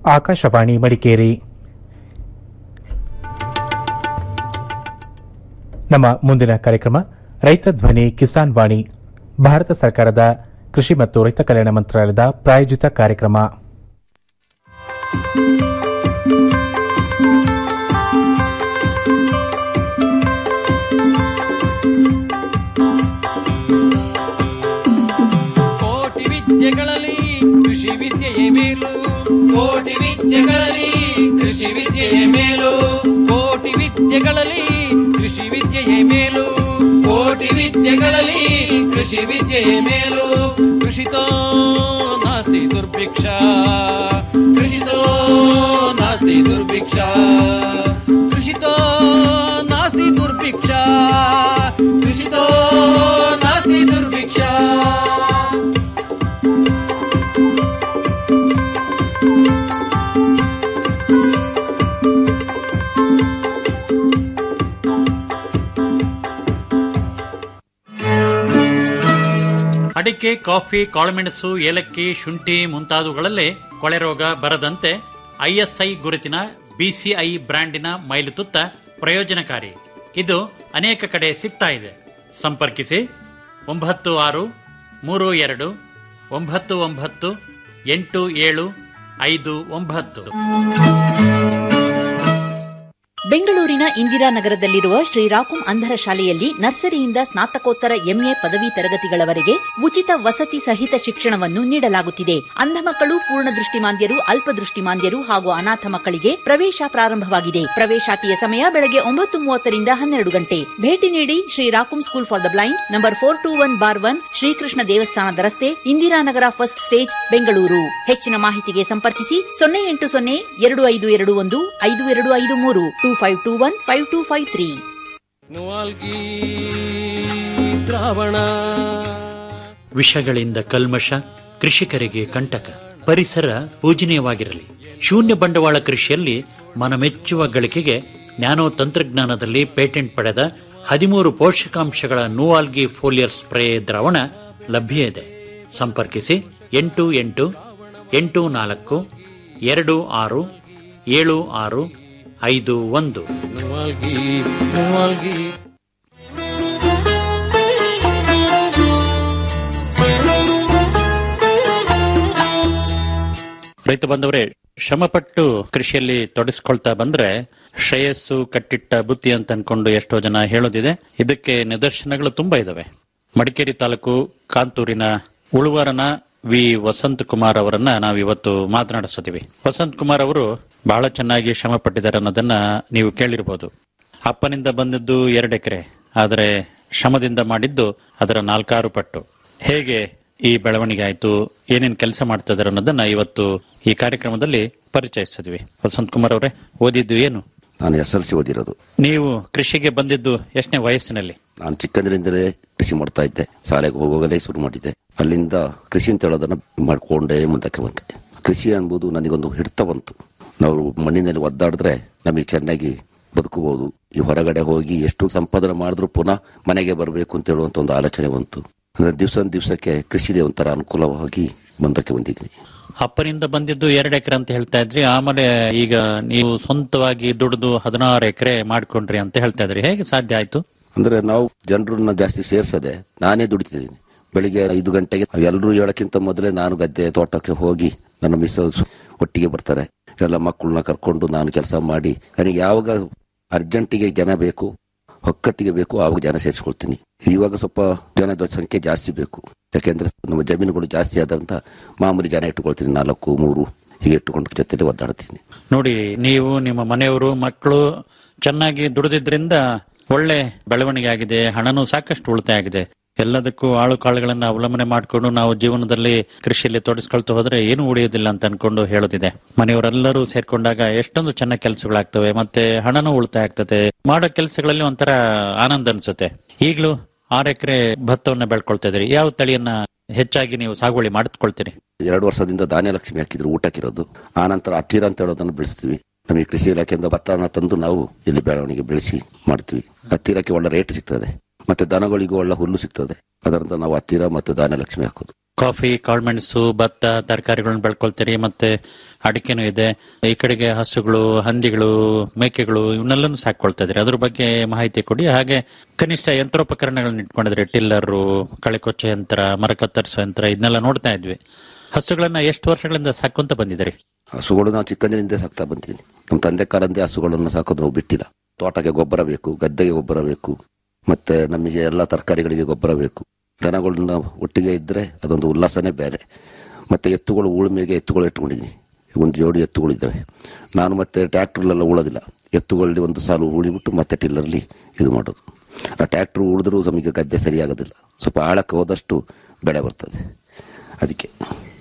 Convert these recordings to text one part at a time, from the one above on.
ಆಕಾಶವಾಣಿ ಮಡಿಕೇರಿ ನಮ್ಮ ಮುಂದಿನ ಕಾರ್ಯಕ್ರಮ ರೈತ ಧ್ವನಿ ಕಿಸಾನ್ ವಾಣಿ ಭಾರತ ಸರ್ಕಾರದ ಕೃಷಿ ಮತ್ತು ರೈತ ಕಲ್ಯಾಣ ಮಂತ್ರಾಲಯದ ಪ್ರಾಯೋಜಿತ ಕಾರ್ಯಕ್ರಮ ಕೋಟಿ ವಿದ್ಯೆಗಳಲ್ಲಿ ಕೃಷಿ ವಿದ್ಯೆಯೇ ಮೇಲು ಕೋಟಿ ವಿದ್ಯೆಗಳಲ್ಲಿ ಕೃಷಿ ವಿದ್ಯೆಯೇ ಮೇಲು ಕೋಟಿ ವಿದ್ಯೆಗಳಲ್ಲಿ ಕೃಷಿ ವಿದ್ಯೆಯೇ ಮೇಲು ಕೋಟಿ ವಿದ್ಯೆಗಳಲ್ಲಿ ಕೃಷಿ ವಿದ್ಯೆಯೇ ಮೇಲು ಕೃಷಿತೋ ನಾಸ್ತಿ ದುರ್ಭಿಕ್ಷ ಕೃಷಿತೋ ನಾಸ್ತಿ ದುರ್ಭಿಕ್ಷ ಕೃಷಿತೋ ನಾಸ್ತಿ ದುರ್ಭಿಕ್ಷ ಕೃಷಿತೋ ನಾಸ್ತಿ ದುರ್ಭಿಕ್ಷ ಅಡಿಕೆ ಕಾಫಿ ಕಾಳುಮೆಣಸು ಏಲಕ್ಕಿ ಶುಂಠಿ ಮುಂತಾದವುಗಳಲ್ಲೇ ಕೊಳೆ ರೋಗ ಬರದಂತೆ ಐಎಸ್ಐ ಗುರುತಿನ ಬಿಸಿಐ ಬ್ರ್ಯಾಂಡಿನ ಮೈಲುತುತ್ತ ಪ್ರಯೋಜನಕಾರಿ ಇದು ಅನೇಕ ಕಡೆ ಸಿಗ್ತಾ ಇದೆ ಸಂಪರ್ಕಿಸಿ ಒಂಬತ್ತು ಆರು ಮೂರು ಎರಡು ಒಂಬತ್ತು ಒಂಬತ್ತು ಎಂಟು ಏಳು ಐದು ಒಂಬತ್ತು ಬೆಂಗಳೂರಿನ ಇಂದಿರಾನಗರದಲ್ಲಿರುವ ಶ್ರೀರಾಕುಂ ಅಂಧರ ಶಾಲೆಯಲ್ಲಿ ನರ್ಸರಿಯಿಂದ ಸ್ನಾತಕೋತ್ತರ ಎಂಎ ಪದವಿ ತರಗತಿಗಳವರೆಗೆ ಉಚಿತ ವಸತಿ ಸಹಿತ ಶಿಕ್ಷಣವನ್ನು ನೀಡಲಾಗುತ್ತಿದೆ ಅಂಧ ಮಕ್ಕಳು ಪೂರ್ಣ ದೃಷ್ಟಿಮಾಂದ್ಯರು ಅಲ್ಪದೃಷ್ಟಿಮಾಂದ್ಯರು ಹಾಗೂ ಅನಾಥ ಮಕ್ಕಳಿಗೆ ಪ್ರವೇಶ ಪ್ರಾರಂಭವಾಗಿದೆ ಪ್ರವೇಶಾತಿಯ ಸಮಯ ಬೆಳಗ್ಗೆ ಒಂಬತ್ತು ಮೂವತ್ತರಿಂದ ಹನ್ನೆರಡು ಗಂಟೆ ಭೇಟಿ ನೀಡಿ ಶ್ರೀರಾಕುಂ school for the blind number four two one bar one Shrikrishna ದೇವಸ್ಥಾನದ ರಸ್ತೆ ಇಂದಿರಾನಗರ ಫಸ್ಟ್ ಸ್ಟೇಜ್ ಬೆಂಗಳೂರು ಹೆಚ್ಚಿನ ಮಾಹಿತಿಗೆ ಸಂಪರ್ಕಿಸಿ ಸೊನ್ನೆ ಎಂಟು ಸೊನ್ನೆ ಎರಡು ಐದು ಎರಡು ಒಂದು ಐದು ಎರಡು ಐದು ಮೂರು two five two one five two five three ನುವಾಲ್ಗಿ ದ್ರಾವಣ ವಿಷಗಳಿಂದ ಕಲ್ಮಶ ಕೃಷಿಕರಿಗೆ ಕಂಟಕ ಪರಿಸರ ಪೂಜನೀಯವಾಗಿರಲಿ ಶೂನ್ಯ ಬಂಡವಾಳ ಕೃಷಿಯಲ್ಲಿ ಮನಮೆಚ್ಚುವ ಗಳಿಕೆಗೆ ನ್ಯಾನೋ ತಂತ್ರಜ್ಞಾನದಲ್ಲಿ ಪೇಟೆಂಟ್ ಪಡೆದ ಹದಿಮೂರು ಪೋಷಕಾಂಶಗಳ ನೂವಾಲ್ಗಿ ಫೋಲಿಯರ್ ಸ್ಪ್ರೇ ದ್ರಾವಣ ಲಭ್ಯ ಇದೆ ಸಂಪರ್ಕಿಸಿ ಎಂಟು ಎಂಟು ಎಂಟು ನಾಲ್ಕು ಎರಡು ಆರು ಏಳು ಆರು ಐದು ಒಂದು ನುವಾಲ್ಗಿ ನುವಾಲ್ಗಿ ರೈತ ಬಂದವರೇ ಶ್ರಮಪಟ್ಟು ಕೃಷಿಯಲ್ಲಿ ತೊಡಗಿಸ್ಕೊಳ್ತಾ ಬಂದ್ರೆ ಶ್ರೇಯಸ್ಸು ಕಟ್ಟಿಟ್ಟ ಬುತ್ತಿ ಅಂತ ಅನ್ಕೊಂಡು ಎಷ್ಟೋ ಜನ ಹೇಳೋದಿದೆ ಇದಕ್ಕೆ ನಿದರ್ಶನಗಳು ತುಂಬಾ ಇದಾವೆ ಮಡಿಕೇರಿ ತಾಲೂಕು ಕಾಂತೂರಿನ ಉಳುವರನ ವಿ ವಸಂತ್ ಕುಮಾರ್ ಅವರನ್ನ ನಾವು ಇವತ್ತು ಮಾತನಾಡಿಸ್ತೀವಿ ವಸಂತ್ ಕುಮಾರ್ ಅವರು ಬಹಳ ಚೆನ್ನಾಗಿ ಶ್ರಮ ಪಟ್ಟಿದ್ದಾರೆ ಅನ್ನೋದನ್ನ ನೀವು ಕೇಳಿರ್ಬೋದು ಅಪ್ಪನಿಂದ ಬಂದದ್ದು ಎರಡು ಎಕರೆ ಆದರೆ ಶ್ರಮದಿಂದ ಮಾಡಿದ್ದು ಅದರ ನಾಲ್ಕಾರು ಪಟ್ಟು ಹೇಗೆ ಈ ಬೆಳವಣಿಗೆ ಆಯ್ತು ಏನೇನ್ ಕೆಲಸ ಮಾಡ್ತಾ ಇದಾರೆ ಅನ್ನೋದನ್ನ ಇವತ್ತು ಈ ಕಾರ್ಯಕ್ರಮದಲ್ಲಿ ಪರಿಚಯಿಸ್ತಿದ್ವಿ ವಸಂತ್ ಕುಮಾರ್ ಅವರೇ ಓದಿದ್ದು ಏನು ನಾನು ಎಸ್ ಎಲ್ ಸಿ ಓದಿರೋದು ನೀವು ಕೃಷಿಗೆ ಬಂದಿದ್ದು ಎಷ್ಟನೇ ವಯಸ್ಸಿನಲ್ಲಿ ನಾನು ಚಿಕ್ಕಂದಿನಿಂದಲೇ ಕೃಷಿ ಮಾಡ್ತಾ ಇದ್ದೆ ಶಾಲೆಗೆ ಹೋಗೋಗಲೇ ಶುರು ಮಾಡಿದ್ದೆ ಅಲ್ಲಿಂದ ಕೃಷಿ ಅಂತ ಹೇಳೋದನ್ನ ಮಾಡ್ಕೊಂಡೇ ಮುಂದಕ್ಕೆ ಬಂದೆ ಕೃಷಿ ಎಂಬುದು ನನಗೊಂದು ಹಿಡಿತ ಬಂತು ನಾವು ಮಣ್ಣಿನಲ್ಲಿ ಒದ್ದಾಡಿದ್ರೆ ನಮಗೆ ಚೆನ್ನಾಗಿ ಬದುಕಬಹುದು ಈ ಹೊರಗಡೆ ಹೋಗಿ ಎಷ್ಟು ಸಂಪಾದನೆ ಮಾಡಿದ್ರು ಪುನಃ ಮನೆಗೆ ಬರಬೇಕು ಅಂತ ಹೇಳುವಂತ ಒಂದು ಆಲೋಚನೆ ಬಂತು ಅಂದ್ರೆ ದಿವಸ ದಿವಸಕ್ಕೆ ಕೃಷಿದೇ ಒಂಥರ ಅನುಕೂಲವಾಗಿ ಮುಂದಕ್ಕೆ ಬಂದಿದ್ದೀನಿ ಅಪ್ಪನಿಂದ ಬಂದಿದ್ದು ಎರಡು ಎಕರೆ ಅಂತ ಹೇಳ್ತಾ ಇದ್ರಿ ಆಮೇಲೆ ಈಗ ನೀವು ಸ್ವಂತವಾಗಿ ದುಡಿದು ಹದಿನಾರು ಎಕರೆ ಮಾಡ್ಕೊಂಡ್ರಿ ಅಂತ ಹೇಳ್ತಾ ಇದ್ರಿ ಹೇಗೆ ಸಾಧ್ಯ ಆಯ್ತು ಅಂದ್ರೆ ನಾವು ಜನರನ್ನ ಜಾಸ್ತಿ ಸೇರ್ಸದೆ ನಾನೇ ದುಡಿತಿದ್ದೀನಿ ಬೆಳಿಗ್ಗೆ ಐದು ಗಂಟೆಗೆ ಎಲ್ಲರೂ ಹೇಳಕ್ಕಿಂತ ಮೊದಲೇ ನಾನು ಗದ್ದೆ ತೋಟಕ್ಕೆ ಹೋಗಿ ನನ್ನ ಮಿಸ್ಸಸ್ ಒಟ್ಟಿಗೆ ಬರ್ತಾರೆ ಎಲ್ಲ ಮಕ್ಕಳನ್ನ ಕರ್ಕೊಂಡು ನಾನು ಕೆಲಸ ಮಾಡಿ ನನಗೆ ಯಾವಾಗ ಅರ್ಜೆಂಟಿಗೆ ಜನ ಬೇಕು ಹೊಕ್ಕತ್ತಿಗೆ ಬೇಕು ಆವಾಗ ಜನ ಸೇರಿಸ್ಕೊಳ್ತೀನಿ ಇವಾಗ ಸ್ವಲ್ಪ ಜನದ ಸಂಖ್ಯೆ ಜಾಸ್ತಿ ಬೇಕು ಯಾಕೆಂದ್ರೆ ನಮ್ಮ ಜಮೀನುಗಳು ಜಾಸ್ತಿ ಆದಂತ ಮಾಮೂಲಿ ಜನ ಇಟ್ಟುಕೊಳ್ತೀನಿ ನಾಲ್ಕು ಮೂರು ಹೀಗೆ ಇಟ್ಟುಕೊಂಡು ಜೊತೆಲಿ ಒದ್ದಾಡ್ತೀನಿ ನೋಡಿ ನೀವು ನಿಮ್ಮ ಮನೆಯವರು ಮಕ್ಕಳು ಚೆನ್ನಾಗಿ ದುಡಿದಿದ್ರಿಂದ ಒಳ್ಳೆ ಬೆಳವಣಿಗೆ ಆಗಿದೆ ಹಣನೂ ಸಾಕಷ್ಟು ಉಳಿತಾಯ ಆಗಿದೆ ಎಲ್ಲದಕ್ಕೂ ಆಳು ಕಾಳುಗಳನ್ನ ಅವಲಂಬನೆ ಮಾಡಿಕೊಂಡು ನಾವು ಜೀವನದಲ್ಲಿ ಕೃಷಿಯಲ್ಲಿ ತೊಡಗಿಸ್ಕೊಳ್ತಾ ಹೋದ್ರೆ ಏನು ಉಳಿಯೋದಿಲ್ಲ ಅಂತ ಅನ್ಕೊಂಡು ಹೇಳೋದಿದೆ ಮನೆಯವರೆಲ್ಲರೂ ಸೇರ್ಕೊಂಡಾಗ ಎಷ್ಟೊಂದು ಚೆನ್ನಾಗಿ ಕೆಲಸಗಳಾಗ್ತವೆ ಮತ್ತೆ ಹಣನೂ ಉಳಿತಾಯ ಆಗ್ತದೆ ಮಾಡೋ ಕೆಲಸಗಳಲ್ಲಿ ಒಂಥರ ಆನಂದ ಅನ್ಸುತ್ತೆ ಈಗಲೂ ಆರು ಎಕರೆ ಭತ್ತವನ್ನ ಬೆಳ್ಕೊಳ್ತಾ ಇದ್ರಿ ಯಾವ ತಳಿಯನ್ನ ಹೆಚ್ಚಾಗಿ ನೀವು ಸಾಗುವಳಿ ಮಾಡಿಕೊಳ್ತೀರಿ ಎರಡು ವರ್ಷದಿಂದ ಧಾನ್ಯ ಲಕ್ಷ್ಮಿ ಹಾಕಿದ್ರು ಊಟಕ್ಕಿರೋದು ಆ ನಂತರ ಹತ್ತಿರ ಅಂತ ಹೇಳೋದನ್ನು ಬೆಳೆಸ್ತೀವಿ ನಮಗೆ ಕೃಷಿ ಇಲಾಖೆಯಿಂದ ಭತ್ತನ ತಂದು ನಾವು ಇಲ್ಲಿ ಬೆಳವಣಿಗೆ ಬೆಳೆಸಿ ಮಾಡ್ತೀವಿ ಹತ್ತಿರಕ್ಕೆ ಒಳ್ಳೆ ರೇಟ್ ಸಿಗ್ತದೆ ಮತ್ತೆ ದನಗಳಿಗೂ ಒಳ್ಳೆ ಹುಲ್ಲು ಸಿಗ್ತದೆ ಅದರಿಂದ ನಾವು ಹತ್ತಿರ ಮತ್ತು ಧಾನ್ಯ ಲಕ್ಷ್ಮಿ ಹಾಕೋದು ಕಾಫಿ ಕಾಳುಮೆಣಸು ಭತ್ತ ತರಕಾರಿಗಳನ್ನ ಬೆಳ್ಕೊಳ್ತೀರಿ ಮತ್ತೆ ಅಡಿಕೆನೂ ಇದೆ ಈ ಕಡೆಗೆ ಹಸುಗಳು ಹಂದಿಗಳು ಮೇಕೆಗಳು ಇವನ್ನೆಲ್ಲನೂ ಸಾಕೊಳ್ತಾ ಇದ್ರಿ ಅದ್ರ ಬಗ್ಗೆ ಮಾಹಿತಿ ಕೊಡಿ ಹಾಗೆ ಕನಿಷ್ಠ ಯಂತ್ರೋಪಕರಣಗಳನ್ನ ಇಟ್ಕೊಂಡಿದ್ರಿ ಟಿಲ್ಲರು ಕಳೆಕೊಚ್ಚೆ ಯಂತ್ರ ಮರ ಕತ್ತರಿಸೋ ಯಂತ್ರ ಇದನ್ನೆಲ್ಲ ನೋಡ್ತಾ ಇದ್ವಿ ಹಸುಗಳನ್ನ ಎಷ್ಟು ವರ್ಷಗಳಿಂದ ಸಾಕೊಂತ ಬಂದಿದ್ದೀರಿ ಹಸುಗಳು ನಾವು ಚಿಕ್ಕಂದಿನಿಂದ ಸಾಕ್ತಾ ಬಂದಿದ್ದೀನಿ ನಮ್ಮ ತಂದೆ ಕಾಲಂದೇ ಹಸುಗಳನ್ನು ಸಾಕೋದು ನಾವು ಬಿಟ್ಟಿಲ್ಲ ತೋಟಕ್ಕೆ ಗೊಬ್ಬರ ಬೇಕು ಗದ್ದೆಗೆ ಗೊಬ್ಬರ ಬೇಕು ಮತ್ತೆ ನಮಗೆ ಎಲ್ಲ ತರಕಾರಿಗಳಿಗೆ ಗೊಬ್ಬರ ಬೇಕು ದನಗಳನ್ನ ಒಟ್ಟಿಗೆ ಇದ್ರೆ ಅದೊಂದು ಉಲ್ಲಾಸನೇ ಬೇರೆ ಮತ್ತೆ ಎತ್ತುಗಳು ಉಳುಮೆಗೆ ಎತ್ತುಗಳು ಇಟ್ಕೊಂಡಿದ್ದೀನಿ ಒಂದು ಜೋಡಿ ಎತ್ತುಗಳಿದ್ದಾವೆ ನಾನು ಮತ್ತೆ ಟ್ರ್ಯಾಕ್ಟರ್ಲೆಲ್ಲ ಉಳೋದಿಲ್ಲ ಎತ್ತುಗಳಲ್ಲಿ ಒಂದು ಸಾಲು ಉಳಿಬಿಟ್ಟು ಮತ್ತೆ ಟಿಲ್ಲರ್ಲಿ ಇದು ಮಾಡೋದು ಆ ಟ್ರ್ಯಾಕ್ಟರ್ ಉಳಿದ್ರೂ ನಮಗೆ ಗದ್ದೆ ಸರಿಯಾಗೋದಿಲ್ಲ ಸ್ವಲ್ಪ ಆಳಕ್ಕೆ ಹೋದಷ್ಟು ಬೆಳೆ ಬರ್ತದೆ ಅದಕ್ಕೆ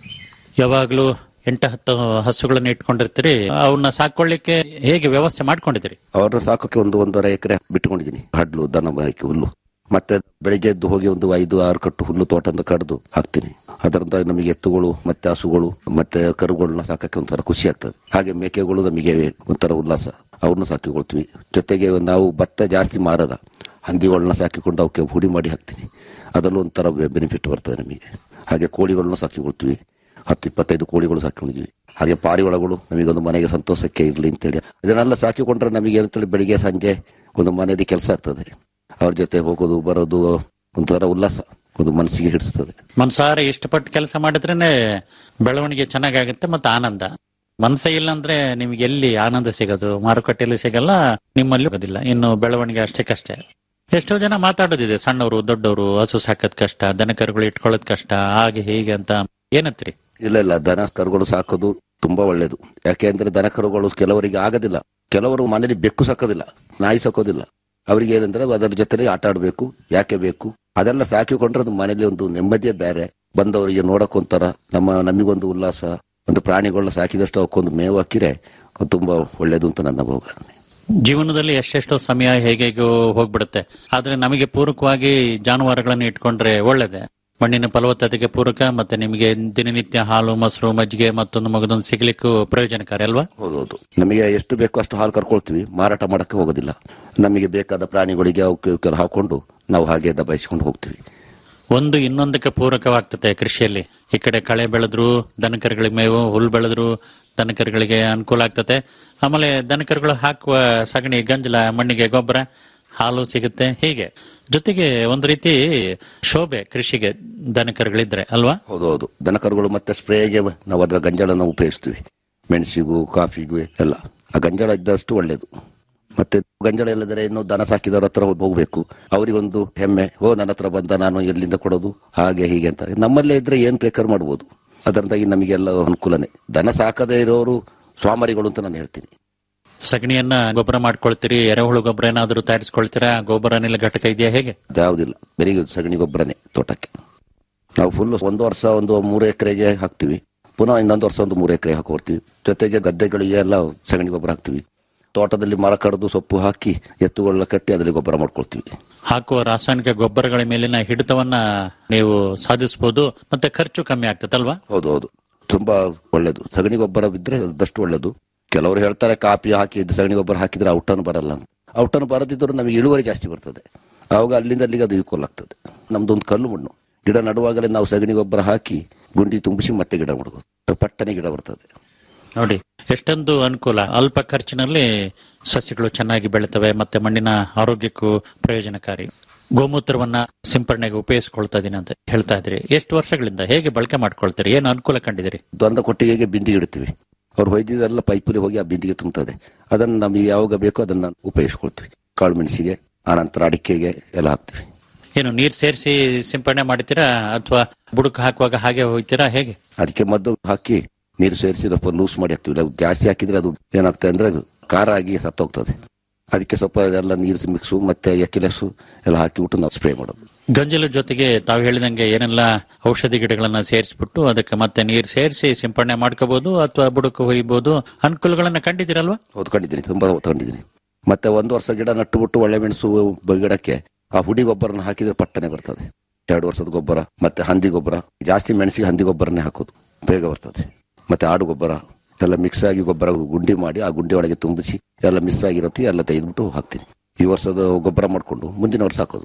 ಯಾವಾಗ್ಲೂ ಎಂಟ ಹತ್ತು ಹಸುಗಳನ್ನ ಇಟ್ಕೊಂಡಿರ್ತೀರಿ ಅವನ್ನ ಸಾಕೊಳ್ಳಿಕ್ಕೆ ಹೇಗೆ ವ್ಯವಸ್ಥೆ ಮಾಡ್ಕೊಂಡಿದ್ದೀರಿ ಅವ್ರನ್ನ ಸಾಕೋಕೆ ಒಂದು ಒಂದೂವರೆ ಎಕರೆ ಬಿಟ್ಕೊಂಡಿದ್ದೀನಿ ಹಡ್ಲು ದನ ಬಾಯ್ಕೆ ಹುಲ್ಲು ಮತ್ತೆ ಬೆಳಿಗ್ಗೆ ಎದ್ದು ಹೋಗಿ ಒಂದು ಐದು ಆರು ಕಟ್ಟು ಹುಲ್ಲು ತೋಟದಿಂದ ಕಡ್ದು ಹಾಕ್ತೀನಿ ಅದರಿಂದ ನಮಗೆ ಎತ್ತುಗಳು ಮತ್ತೆ ಹಸುಗಳು ಮತ್ತೆ ಕರುಗಳನ್ನ ಸಾಕಕ್ಕೆ ಒಂಥರ ಖುಷಿ ಆಗ್ತದೆ ಹಾಗೆ ಮೇಕೆಗಳು ನಮಗೆ ಒಂಥರ ಉಲ್ಲಾಸ ಅವ್ರನ್ನ ಸಾಕಿಕೊಳ್ತೀವಿ ಜೊತೆಗೆ ನಾವು ಭತ್ತ ಜಾಸ್ತಿ ಮಾರದ ಹಂದಿಗಳನ್ನ ಸಾಕಿಕೊಂಡು ಅವಕ್ಕೆ ಹುಡಿ ಮಾಡಿ ಹಾಕ್ತೀನಿ ಅದರಲ್ಲೂ ಒಂಥರ ಬೆನಿಫಿಟ್ ಬರ್ತದೆ ನಮಗೆ ಹಾಗೆ ಕೋಳಿಗಳನ್ನ ಸಾಕಿಕೊಳ್ತೀವಿ ಹತ್ತು ಇಪ್ಪತ್ತೈದು ಕೋಳಿಗಳು ಸಾಕೊಂಡಿದ್ವಿ ಹಾಗೆ ಪಾರಿವಾಳಗಳು ನಮಗೊಂದು ಮನೆಗೆ ಸಂತೋಷಕ್ಕೆ ಇರಲಿ ಅಂತೇಳಿ ಇದನ್ನೆಲ್ಲ ಸಾಕಿಕೊಂಡ್ರೆ ನಮಗೆ ಏನಂತೇಳಿ ಬೆಳಿಗ್ಗೆ ಸಂಜೆ ಒಂದು ಮನೆಯಲ್ಲಿ ಕೆಲಸ ಆಗ್ತದೆ ಅವ್ರ ಜೊತೆ ಹೋಗೋದು ಬರೋದು ಒಂಥರ ಉಲ್ಲಾಸ ಒಂದು ಮನಸ್ಸಿಗೆ ಹಿಡಿಸ್ತದೆ ಮನ್ಸಾರೆ ಇಷ್ಟಪಟ್ಟು ಕೆಲಸ ಮಾಡಿದ್ರೇನೆ ಬೆಳವಣಿಗೆ ಚೆನ್ನಾಗಾಗುತ್ತೆ ಮತ್ತೆ ಆನಂದ ಮನಸ್ಸೇ ಇಲ್ಲ ಅಂದ್ರೆ ನಿಮ್ಗೆ ಎಲ್ಲಿ ಆನಂದ ಸಿಗೋದು ಮಾರುಕಟ್ಟೆಯಲ್ಲಿ ಸಿಗಲ್ಲ ನಿಮ್ಮಲ್ಲಿ ಹೋಗೋದಿಲ್ಲ ಇನ್ನು ಬೆಳವಣಿಗೆ ಅಷ್ಟಕ್ಕಷ್ಟೇ ಎಷ್ಟೋ ಜನ ಮಾತಾಡೋದಿದೆ ಸಣ್ಣವರು ದೊಡ್ಡವರು ಹಸು ಸಾಕೋದ್ ಕಷ್ಟ ದನಕರುಗಳು ಇಟ್ಕೊಳ್ಳೋದ್ ಕಷ್ಟ ಹಾಗೆ ಹೀಗೆ ಅಂತ ಏನಂತೀರಿ ಇಲ್ಲ ಇಲ್ಲ ದನ ಕರುಗಳು ಸಾಕೋದು ತುಂಬಾ ಒಳ್ಳೇದು ಯಾಕೆಂದ್ರೆ ದನ ಕರುಗಳು ಕೆಲವರಿಗೆ ಆಗೋದಿಲ್ಲ ಕೆಲವರು ಮನೇಲಿ ಬೆಕ್ಕು ಸಾಕೋದಿಲ್ಲ ನಾಯಿ ಸಾಕೋದಿಲ್ಲ ಅವರಿಗೆ ಏನಂದ್ರೆ ಅದರ ಜೊತೆ ಆಟ ಆಡ್ಬೇಕು ಯಾಕೆ ಬೇಕು ಅದೆಲ್ಲ ಸಾಕಿಕೊಂಡ್ರೆ ಅದು ಮನೇಲಿ ಒಂದು ನೆಮ್ಮದಿಯೇ ಬೇರೆ ಬಂದವರಿಗೆ ನೋಡಕ್ ಒಂಥರ ನಮ್ಮ ನಮಗೊಂದು ಉಲ್ಲಾಸ ಒಂದು ಪ್ರಾಣಿಗಳನ್ನ ಸಾಕಿದಷ್ಟು ಅವಕ್ಕೊಂದು ಮೇವು ಹಾಕಿರೆ ಅದು ತುಂಬಾ ಒಳ್ಳೇದು ಅಂತ ನನ್ನ ಭಾವ ಜೀವನದಲ್ಲಿ ಎಷ್ಟೆಷ್ಟೋ ಸಮಯ ಹೇಗೇಗೋ ಹೋಗ್ಬಿಡುತ್ತೆ ಆದ್ರೆ ನಮಗೆ ಪೂರಕವಾಗಿ ಜಾನುವಾರುಗಳನ್ನ ಇಟ್ಕೊಂಡ್ರೆ ಒಳ್ಳೇದೆ ಮಣ್ಣಿನ ಫಲವತ್ತತೆಗೆ ಪೂರಕ ಮತ್ತೆ ನಿಮಗೆ ದಿನನಿತ್ಯ ಹಾಲು ಮೊಸರು ಮಜ್ಜಿಗೆ ಮತ್ತೊಂದು ಮಗದೊಂದು ಸಿಗ್ಲಿಕ್ಕೂ ಪ್ರಯೋಜನಕಾರಿ ಅಲ್ವಾ ಹೌದೌದು ನಮಗೆ ಎಷ್ಟು ಬೇಕು ಅಷ್ಟು ಹಾಲು ಕರ್ಕೊಳ್ತೀವಿ ಮಾರಾಟ ಮಾಡಕ್ಕೆ ಹೋಗೋದಿಲ್ಲ ನಮಗೆ ಬೇಕಾದ ಪ್ರಾಣಿಗಳಿಗೆ ಅವಕ್ಕೆ ಇವಕ್ಕೆಲ್ಲ ಹಾಕೊಂಡು ನಾವು ಹಾಗೆ ದಬಾಯಿಸ್ಕೊಂಡು ಹೋಗ್ತೀವಿ ಒಂದು ಇನ್ನೊಂದಕ್ಕೆ ಪೂರಕವಾಗ್ತದೆ ಕೃಷಿಯಲ್ಲಿ ಈ ಕಡೆ ಕಳೆ ಬೆಳೆದ್ರು ದನಕರುಗಳಿಗೆ ಮೇವು ಹುಲ್ ಬೆಳೆದ್ರು ದನಕರುಗಳಿಗೆ ಅನುಕೂಲ ಆಗ್ತದೆ ಆಮೇಲೆ ದನಕರುಗಳು ಹಾಕುವ ಸಗಣಿ ಗಂಜಲ ಮಣ್ಣಿಗೆ ಗೊಬ್ಬರ ಹಾಲು ಸಿಗುತ್ತೆ ಹೀಗೆ ಜೊತೆಗೆ ಒಂದು ರೀತಿ ಶೋಭೆ ಕೃಷಿಗೆ ದನಕರುಗಳಿದ್ರೆ ಅಲ್ವಾ ಹೌದೌದು ದನಕರುಗಳು ಮತ್ತೆ ಸ್ಪ್ರೇಗೆ ನಾವು ಅದರ ಗಂಜಳನ ಉಪಯೋಗಿಸ್ತೀವಿ ಮೆಣಸಿಗೂ ಕಾಫಿಗೂ ಎಲ್ಲ ಆ ಗಂಜಳ ಇದ್ದಷ್ಟು ಒಳ್ಳೇದು ಮತ್ತೆ ಗಂಜಳ ಇಲ್ಲದ್ರೆ ಇನ್ನು ದನ ಸಾಕಿದವ್ರ ಹತ್ರ ಹೋಗ್ಬೇಕು ಅವರಿಗೊಂದು ಹೆಮ್ಮೆ ಓ ನನ್ನ ಹತ್ರ ಬಂದ ನಾನು ಎಲ್ಲಿಂದ ಕೊಡೋದು ಹಾಗೆ ಹೀಗೆ ಅಂತ ನಮ್ಮಲ್ಲೇ ಇದ್ರೆ ಏನ್ ಬೇಕಾದ್ರೂ ಮಾಡ್ಬೋದು ಅದರಿಂದಾಗಿ ನಮಗೆಲ್ಲ ಅನುಕೂಲನೇ ದನ ಸಾಕದೇ ಇರೋರು ಸ್ವಾಮರಿಗಳು ಅಂತ ನಾನು ಹೇಳ್ತೀನಿ ಸಗಣಿಯನ್ನ ಗೊಬ್ಬರ ಮಾಡ್ಕೊಳ್ತೀರಿ ಎರೆಹುಳು ಗೊಬ್ಬರ ಏನಾದರೂ ತಯಾರಿಸ್ಕೊಳ್ತೀರಾ ಗೊಬ್ಬರ ಅನಿಲ ಘಟಕ ಇದೆಯಾ ಹೇಗೆ ಅದ್ಯಾವುದಿಲ್ಲ ಬರೀ ಸಗಣಿ ಗೊಬ್ಬರನೇ ತೋಟಕ್ಕೆ ನಾವು ಫುಲ್ ಒಂದು ವರ್ಷ ಒಂದು ಮೂರು ಎಕರೆಗೆ ಹಾಕ್ತಿವಿ ಪುನಃ ಇನ್ನೊಂದು ವರ್ಷ ಒಂದು ಮೂರು ಎಕರೆ ಹಾಕೋರ್ತೀವಿ ಜೊತೆಗೆ ಗದ್ದೆಗಳಿಗೆ ಎಲ್ಲ ಸಗಣಿ ಗೊಬ್ಬರ ಹಾಕ್ತಿವಿ ತೋಟದಲ್ಲಿ ಮರ ಕಡ್ದು ಸೊಪ್ಪು ಹಾಕಿ ಎತ್ತುಗಳನ್ನ ಕಟ್ಟಿ ಅದರಲ್ಲಿ ಗೊಬ್ಬರ ಮಾಡ್ಕೊಳ್ತೀವಿ ಹಾಕುವ ರಾಸಾಯನಿಕ ಗೊಬ್ಬರಗಳ ಮೇಲಿನ ಹಿಡಿತವನ್ನ ನೀವು ಸಾಧಿಸಬಹುದು ಮತ್ತೆ ಖರ್ಚು ಕಮ್ಮಿ ಆಗ್ತದಲ್ವಾ ಹೌದು ಹೌದು ತುಂಬಾ ಒಳ್ಳೇದು ಸಗಣಿ ಗೊಬ್ಬರ ಬಿದ್ರೆ ಅದಷ್ಟು ಒಳ್ಳೇದು ಕೆಲವರು ಹೇಳ್ತಾರೆ ಕಾಪಿ ಹಾಕಿ ಇದು ಸಗಣಿ ಗೊಬ್ಬರ ಹಾಕಿದ್ರೆ ಔಟನ್ ಬರಲ್ಲ ಅಂತ ಔಟನ್ ಬರದಿದ್ದರೂ ನಮಗೆ ಇಳುವರಿ ಜಾಸ್ತಿ ಬರ್ತದೆ ಆವಾಗ ಅಲ್ಲಿಂದ ಅಲ್ಲಿಗೆ ಅದು ಈಕ್ವಲ್ ಆಗ್ತದೆ ನಮ್ದೊಂದು ಕಲ್ಲು ಮಣ್ಣು ಗಿಡ ನಡುವಾಗಲೇ ನಾವು ಸಗಣಿ ಗೊಬ್ಬರ ಹಾಕಿ ಗುಂಡಿ ತುಂಬಿಸಿ ಮತ್ತೆ ಗಿಡ ಮಾಡೋದು ಪಟ್ಟನೆ ಗಿಡ ಬರ್ತದೆ ನೋಡಿ ಎಷ್ಟೊಂದು ಅನುಕೂಲ ಅಲ್ಪ ಖರ್ಚಿನಲ್ಲಿ ಸಸ್ಯಗಳು ಚೆನ್ನಾಗಿ ಬೆಳಿತವೆ ಮತ್ತೆ ಮಣ್ಣಿನ ಆರೋಗ್ಯಕ್ಕೂ ಪ್ರಯೋಜನಕಾರಿ ಗೋಮೂತ್ರವನ್ನ ಸಿಂಪರಣೆಗೆ ಉಪಯೋಗಿಸ್ಕೊಳ್ತಾ ಇದೀನಿ ಅಂತ ಹೇಳ್ತಾ ಇದ್ರಿ ಎಷ್ಟು ವರ್ಷಗಳಿಂದ ಹೇಗೆ ಬಳಕೆ ಮಾಡ್ಕೊಳ್ತೀರಿ ಏನು ಅನುಕೂಲ ಕಂಡಿದ್ದೀರಿ ದೊಂದ ಕೊಟ್ಟಿಗೆಗೆ ಬಿಂದಿಗೆ ಇಡ್ತೀವಿ ಅವ್ರು ಹೊಯ್ದಿದ್ದೆಲ್ಲ ಪೈಪಲ್ಲಿ ಹೋಗಿ ಆ ಬಿಂದಿಗೆ ತುಂಬುತ್ತದೆ ಅದನ್ನು ನಮಗೆ ಯಾವಾಗ ಬೇಕೋ ಅದನ್ನ ಉಪಯೋಗಿಸ್ಕೊಳ್ತೀವಿ ಕಾಳು ಮೆಣಸಿಗೆ ಆನಂತರ ಅಡಿಕೆಗೆ ಎಲ್ಲ ಹಾಕ್ತಿವಿ ಏನು ನೀರ್ ಸೇರಿಸಿ ಸಿಂಪರಣೆ ಮಾಡ್ತೀರಾ ಅಥವಾ ಬುಡಕ್ ಹಾಕುವಾಗ ಹಾಗೆ ಹೋಯ್ತೀರಾ ಹೇಗೆ ಅದಕ್ಕೆ ಮದ್ದು ಹಾಕಿ ನೀರು ಸೇರಿಸಿ ಸ್ವಲ್ಪ ಲೂಸ್ ಮಾಡಿ ಹಾಕ್ತಿವಿ ಇಲ್ಲ ಜಾಸ್ತಿ ಹಾಕಿದ್ರೆ ಅದು ಏನಾಗ್ತದೆ ಅಂದ್ರೆ ಅದು ಖಾರ ಆಗಿ ಸತ್ತೋಗ್ತದೆ ಅದಕ್ಕೆ ಸ್ವಲ್ಪ ಎಲ್ಲ ನೀರು ಮಿಕ್ಸು ಮತ್ತೆ ಎಕ್ಕಿಲೆಸು ಎಲ್ಲ ಹಾಕಿಬಿಟ್ಟು ನಾವು ಸ್ಪ್ರೇ ಮಾಡೋದು ಗಂಜಲ ಜೊತೆಗೆ ತಾವು ಹೇಳಿದಂಗೆ ಏನೆಲ್ಲ ಔಷಧಿ ಗಿಡಗಳನ್ನ ಸೇರಿಸ್ಬಿಟ್ಟು ಅದಕ್ಕೆ ಮತ್ತೆ ನೀರು ಸೇರಿಸಿ ಸಿಂಪರಣೆ ಮಾಡ್ಕೋಬಹುದು ಅಥವಾ ಬುಡಕ್ಕೆ ಹೊಯ್ಬಹುದು ಅನುಕೂಲಗಳನ್ನ ಕಂಡಿದ್ದೀರಲ್ವಾ ಹೊತ್ಕೊಂಡಿದ್ದೀನಿ ತುಂಬಾ ಹೊತ್ಕೊಂಡಿದ್ದೀನಿ ಮತ್ತೆ ಒಂದು ವರ್ಷ ಗಿಡ ನಟ್ಟು ಬಿಟ್ಟು ಒಳ್ಳೆ ಮೆಣಸು ಬ- ಗಿಡಕ್ಕೆ ಆ ಹುಡಿ ಗೊಬ್ಬರನ ಹಾಕಿದ್ರೆ ಪಟ್ಟನೆ ಬರ್ತದೆ ಎರಡು ವರ್ಷದ ಗೊಬ್ಬರ ಮತ್ತೆ ಹಂದಿ ಗೊಬ್ಬರ ಜಾಸ್ತಿ ಮೆಣಸಿಗೆ ಹಂದಿ ಗೊಬ್ಬರನೇ ಹಾಕೋದು ಬೇಗ ಬರ್ತದೆ ಮತ್ತೆ ಆಡು ಗೊಬ್ಬರ ಎಲ್ಲ ಮಿಕ್ಸ್ ಆಗಿ ಗೊಬ್ಬರ ಗುಂಡಿ ಮಾಡಿ ಆ ಗುಂಡಿ ಒಳಗೆ ತುಂಬಿಸಿ ಎಲ್ಲ ಮಿಸ್ ಆಗಿರುತ್ತೆ ಎಲ್ಲ ತೆಗೆದ್ಬಿಟ್ಟು ಹಾಕ್ತೀನಿ ಈ ವರ್ಷದ ಗೊಬ್ಬರ ಮಾಡ್ಕೊಂಡು ಮುಂದಿನ ವರ್ಷ ಹಾಕೋದು